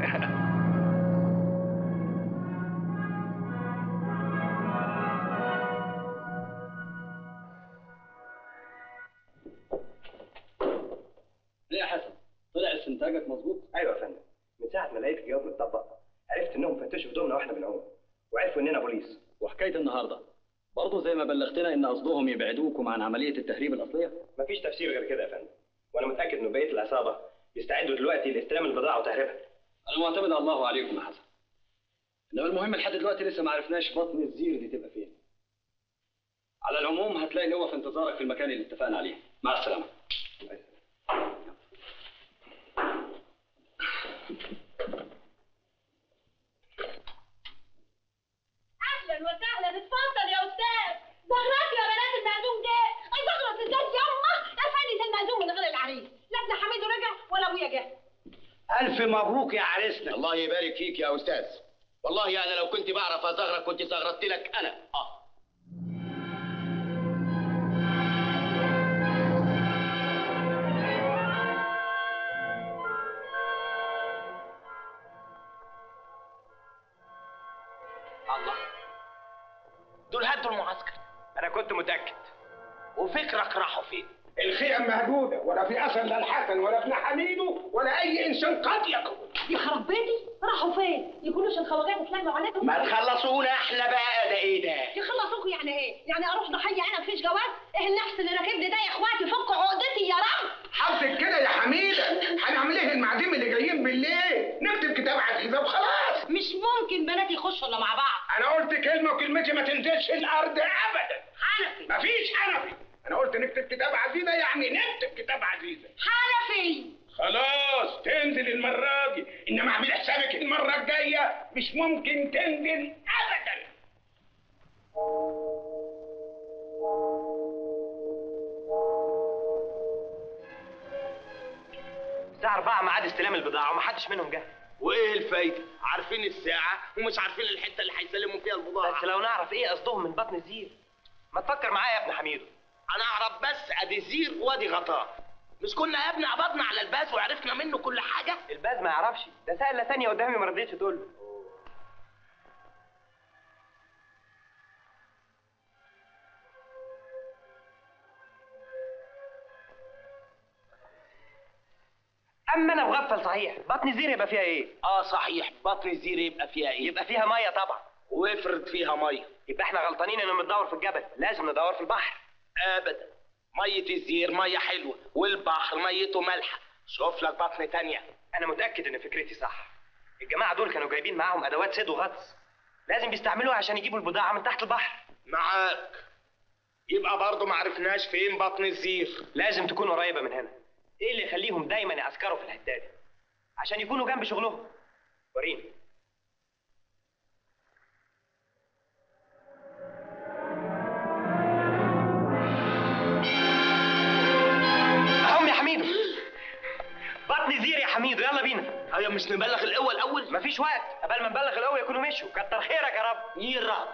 ليه يا حسن طلع استنتاجك مظبوط ايوه يا فندم من ساعه ما لقيت الجواب متطبق عرفت انهم فتشوا هدومنا واحنا بنعوم وعرفوا اننا بوليس وحكايه النهارده برضه زي ما بلغتنا ان قصدهم يبعدوكم عن عمليه التهريب الاصليه مفيش تفسير غير كده يا فندم وانا متاكد ان بقيه العصابه بيستعدوا دلوقتي لاستلام البضاعه وتهريبها انا معتمد على الله عليكم يا حسن انما المهم لحد دلوقتي لسه ما عرفناش بطن الزير دي تبقى فين على العموم هتلاقي اللي هو في انتظارك في المكان اللي اتفقنا عليه مع السلامه اهلا وسهلا اتفضل يا استاذ زغرات يا بنات المعزوم جه اي زغرت ازاي يما افندي المعزوم من غير العريس لا ابن حميد رجع ولا ابويا جه الف مبروك يا عريسنا الله يبارك فيك يا استاذ والله انا لو كنت بعرف ازغرك كنت زغرت لك انا اه الله دول هدوا المعسكر انا كنت متاكد وفكرك راحوا فين الخيم مهدوده ولا في اثر لا الحسن ولا ابن حميدو ولا اي انسان قد يكون يخرب بيتي راحوا فين يكونوش الخواجات اتلموا عليكم ما تخلصونا احنا بقى ده ايه ده يخلصوكوا يعني ايه يعني اروح ضحيه انا مفيش جواز ايه النحس اللي راكبني ده يا اخواتي فكوا عقدتي يا رب حاولت كده يا حميده هنعمل ايه المعدم اللي جايين بالليل نكتب كتاب على الحساب خلاص مش ممكن بنات يخشوا الا مع بعض انا قلت كلمه وكلمتي ما تنزلش الارض ابدا حنفي مفيش حنفي انا قلت نكتب كتاب عزيزه يعني نكتب كتاب عزيزه حنفي خلاص تنزل المره دي انما اعمل حسابك المره الجايه مش ممكن تنزل ابدا الساعة 4 ميعاد استلام البضاعة ومحدش منهم جه وايه الفايده عارفين الساعه ومش عارفين الحته اللي هيسلموا فيها البضاعه بس لو نعرف ايه قصدهم من بطن الزير ما تفكر معايا يا ابن حميدو انا اعرف بس ادي زير وادي غطاء مش كنا يا ابني قبضنا على الباس وعرفنا منه كل حاجه الباز ما يعرفش ده سأل ثانية قدامي ما رضيتش تقول له اما انا مغفل صحيح بطن الزير يبقى فيها ايه اه صحيح بطن الزير يبقى فيها ايه يبقى فيها ميه طبعا وافرض فيها ميه يبقى احنا غلطانين انه بندور في الجبل لازم ندور في البحر ابدا ميه الزير ميه حلوه والبحر ميته مالحه شوف لك بطن تانية انا متاكد ان فكرتي صح الجماعه دول كانوا جايبين معاهم ادوات صيد وغطس لازم بيستعملوها عشان يجيبوا البضاعه من تحت البحر معاك يبقى برضه ما عرفناش فين بطن الزير لازم تكون قريبه من هنا ايه اللي يخليهم دايما يعسكروا في الحته دي عشان يكونوا جنب شغلهم وريني اهم يا حميدو بطن زير يا حميدو يلا بينا ايوه مش نبلغ الاول اول مفيش وقت قبل ما نبلغ الاول يكونوا مشوا كتر خيرك يا رب يرد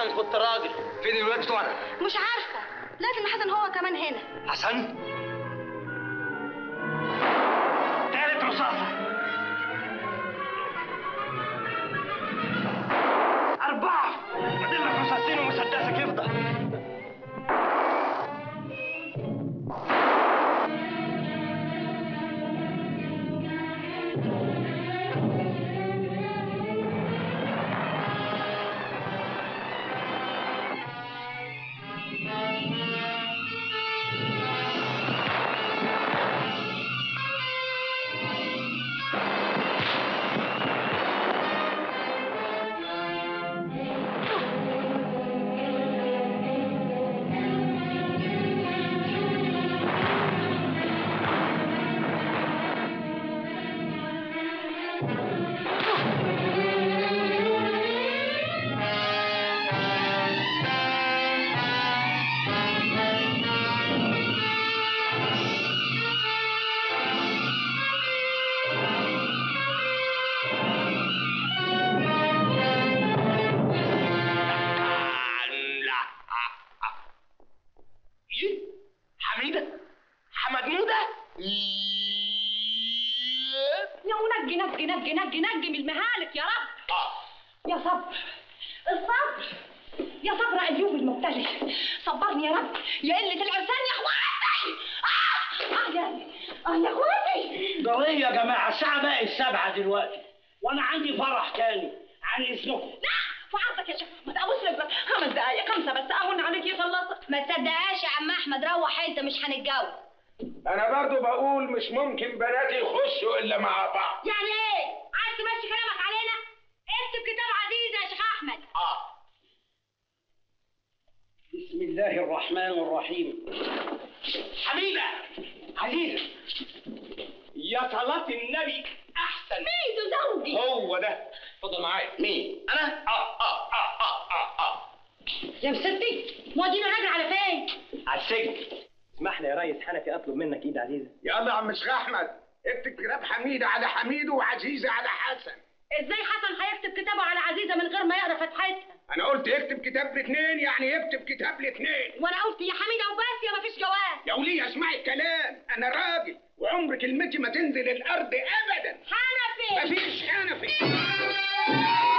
عشان كنت راجل فين الولاد بتوعنا مش عارفه لازم حسن هو كمان هنا حسن تالت رصاصة أربعة فاضل لك رصاصتين ومسدسك يفضى لا ايه حميدة حمدمودة يا ونجي نجي نجي نجي نجي من المهالك يا رب يا صبر الصبر يا صبر ايوب المبتلي صبرني يا رب يا قلة العرسان يا اخواتي اه اه يا اه يا اخواتي ضروري يا جماعة الساعة بقت السبعة دلوقتي وأنا عندي فرح تاني عن إذنكم لا في عرضك يا شيخ ما تقوش لك بس خمس دقايق خمسة بس اهون عليك يخلص ما تصدقهاش يا عم احمد روح انت مش هنتجوز انا برضو بقول مش ممكن بناتي يخشوا الا مع بعض يعني ايه عايز تمشي كلامك علينا اكتب كتاب عزيزة يا شيخ احمد بسم الله الرحمن الرحيم حميدة عزيزة يا صلاة النبي أحسن ميدو زوجي هو ده اتفضل معايا مين انا اه اه اه اه اه اه يا مستي مودينا راجل على فين على السجن اسمح لي يا ريس حنفي اطلب منك ايد عزيزه يلا يا عم شيخ احمد اكتب كتاب حميدة على حميد وعزيزة على حسن ازاي حسن هيكتب كتابه على عزيزة من غير ما يقرا فتحتها انا قلت اكتب كتاب الاثنين يعني يكتب كتاب الاثنين وانا قلت يا حميدة وبس يا مفيش جواز يا وليه اسمعي الكلام انا راجل وعمر كلمتي ما تنزل الارض ابدا حنفي مفيش حنفي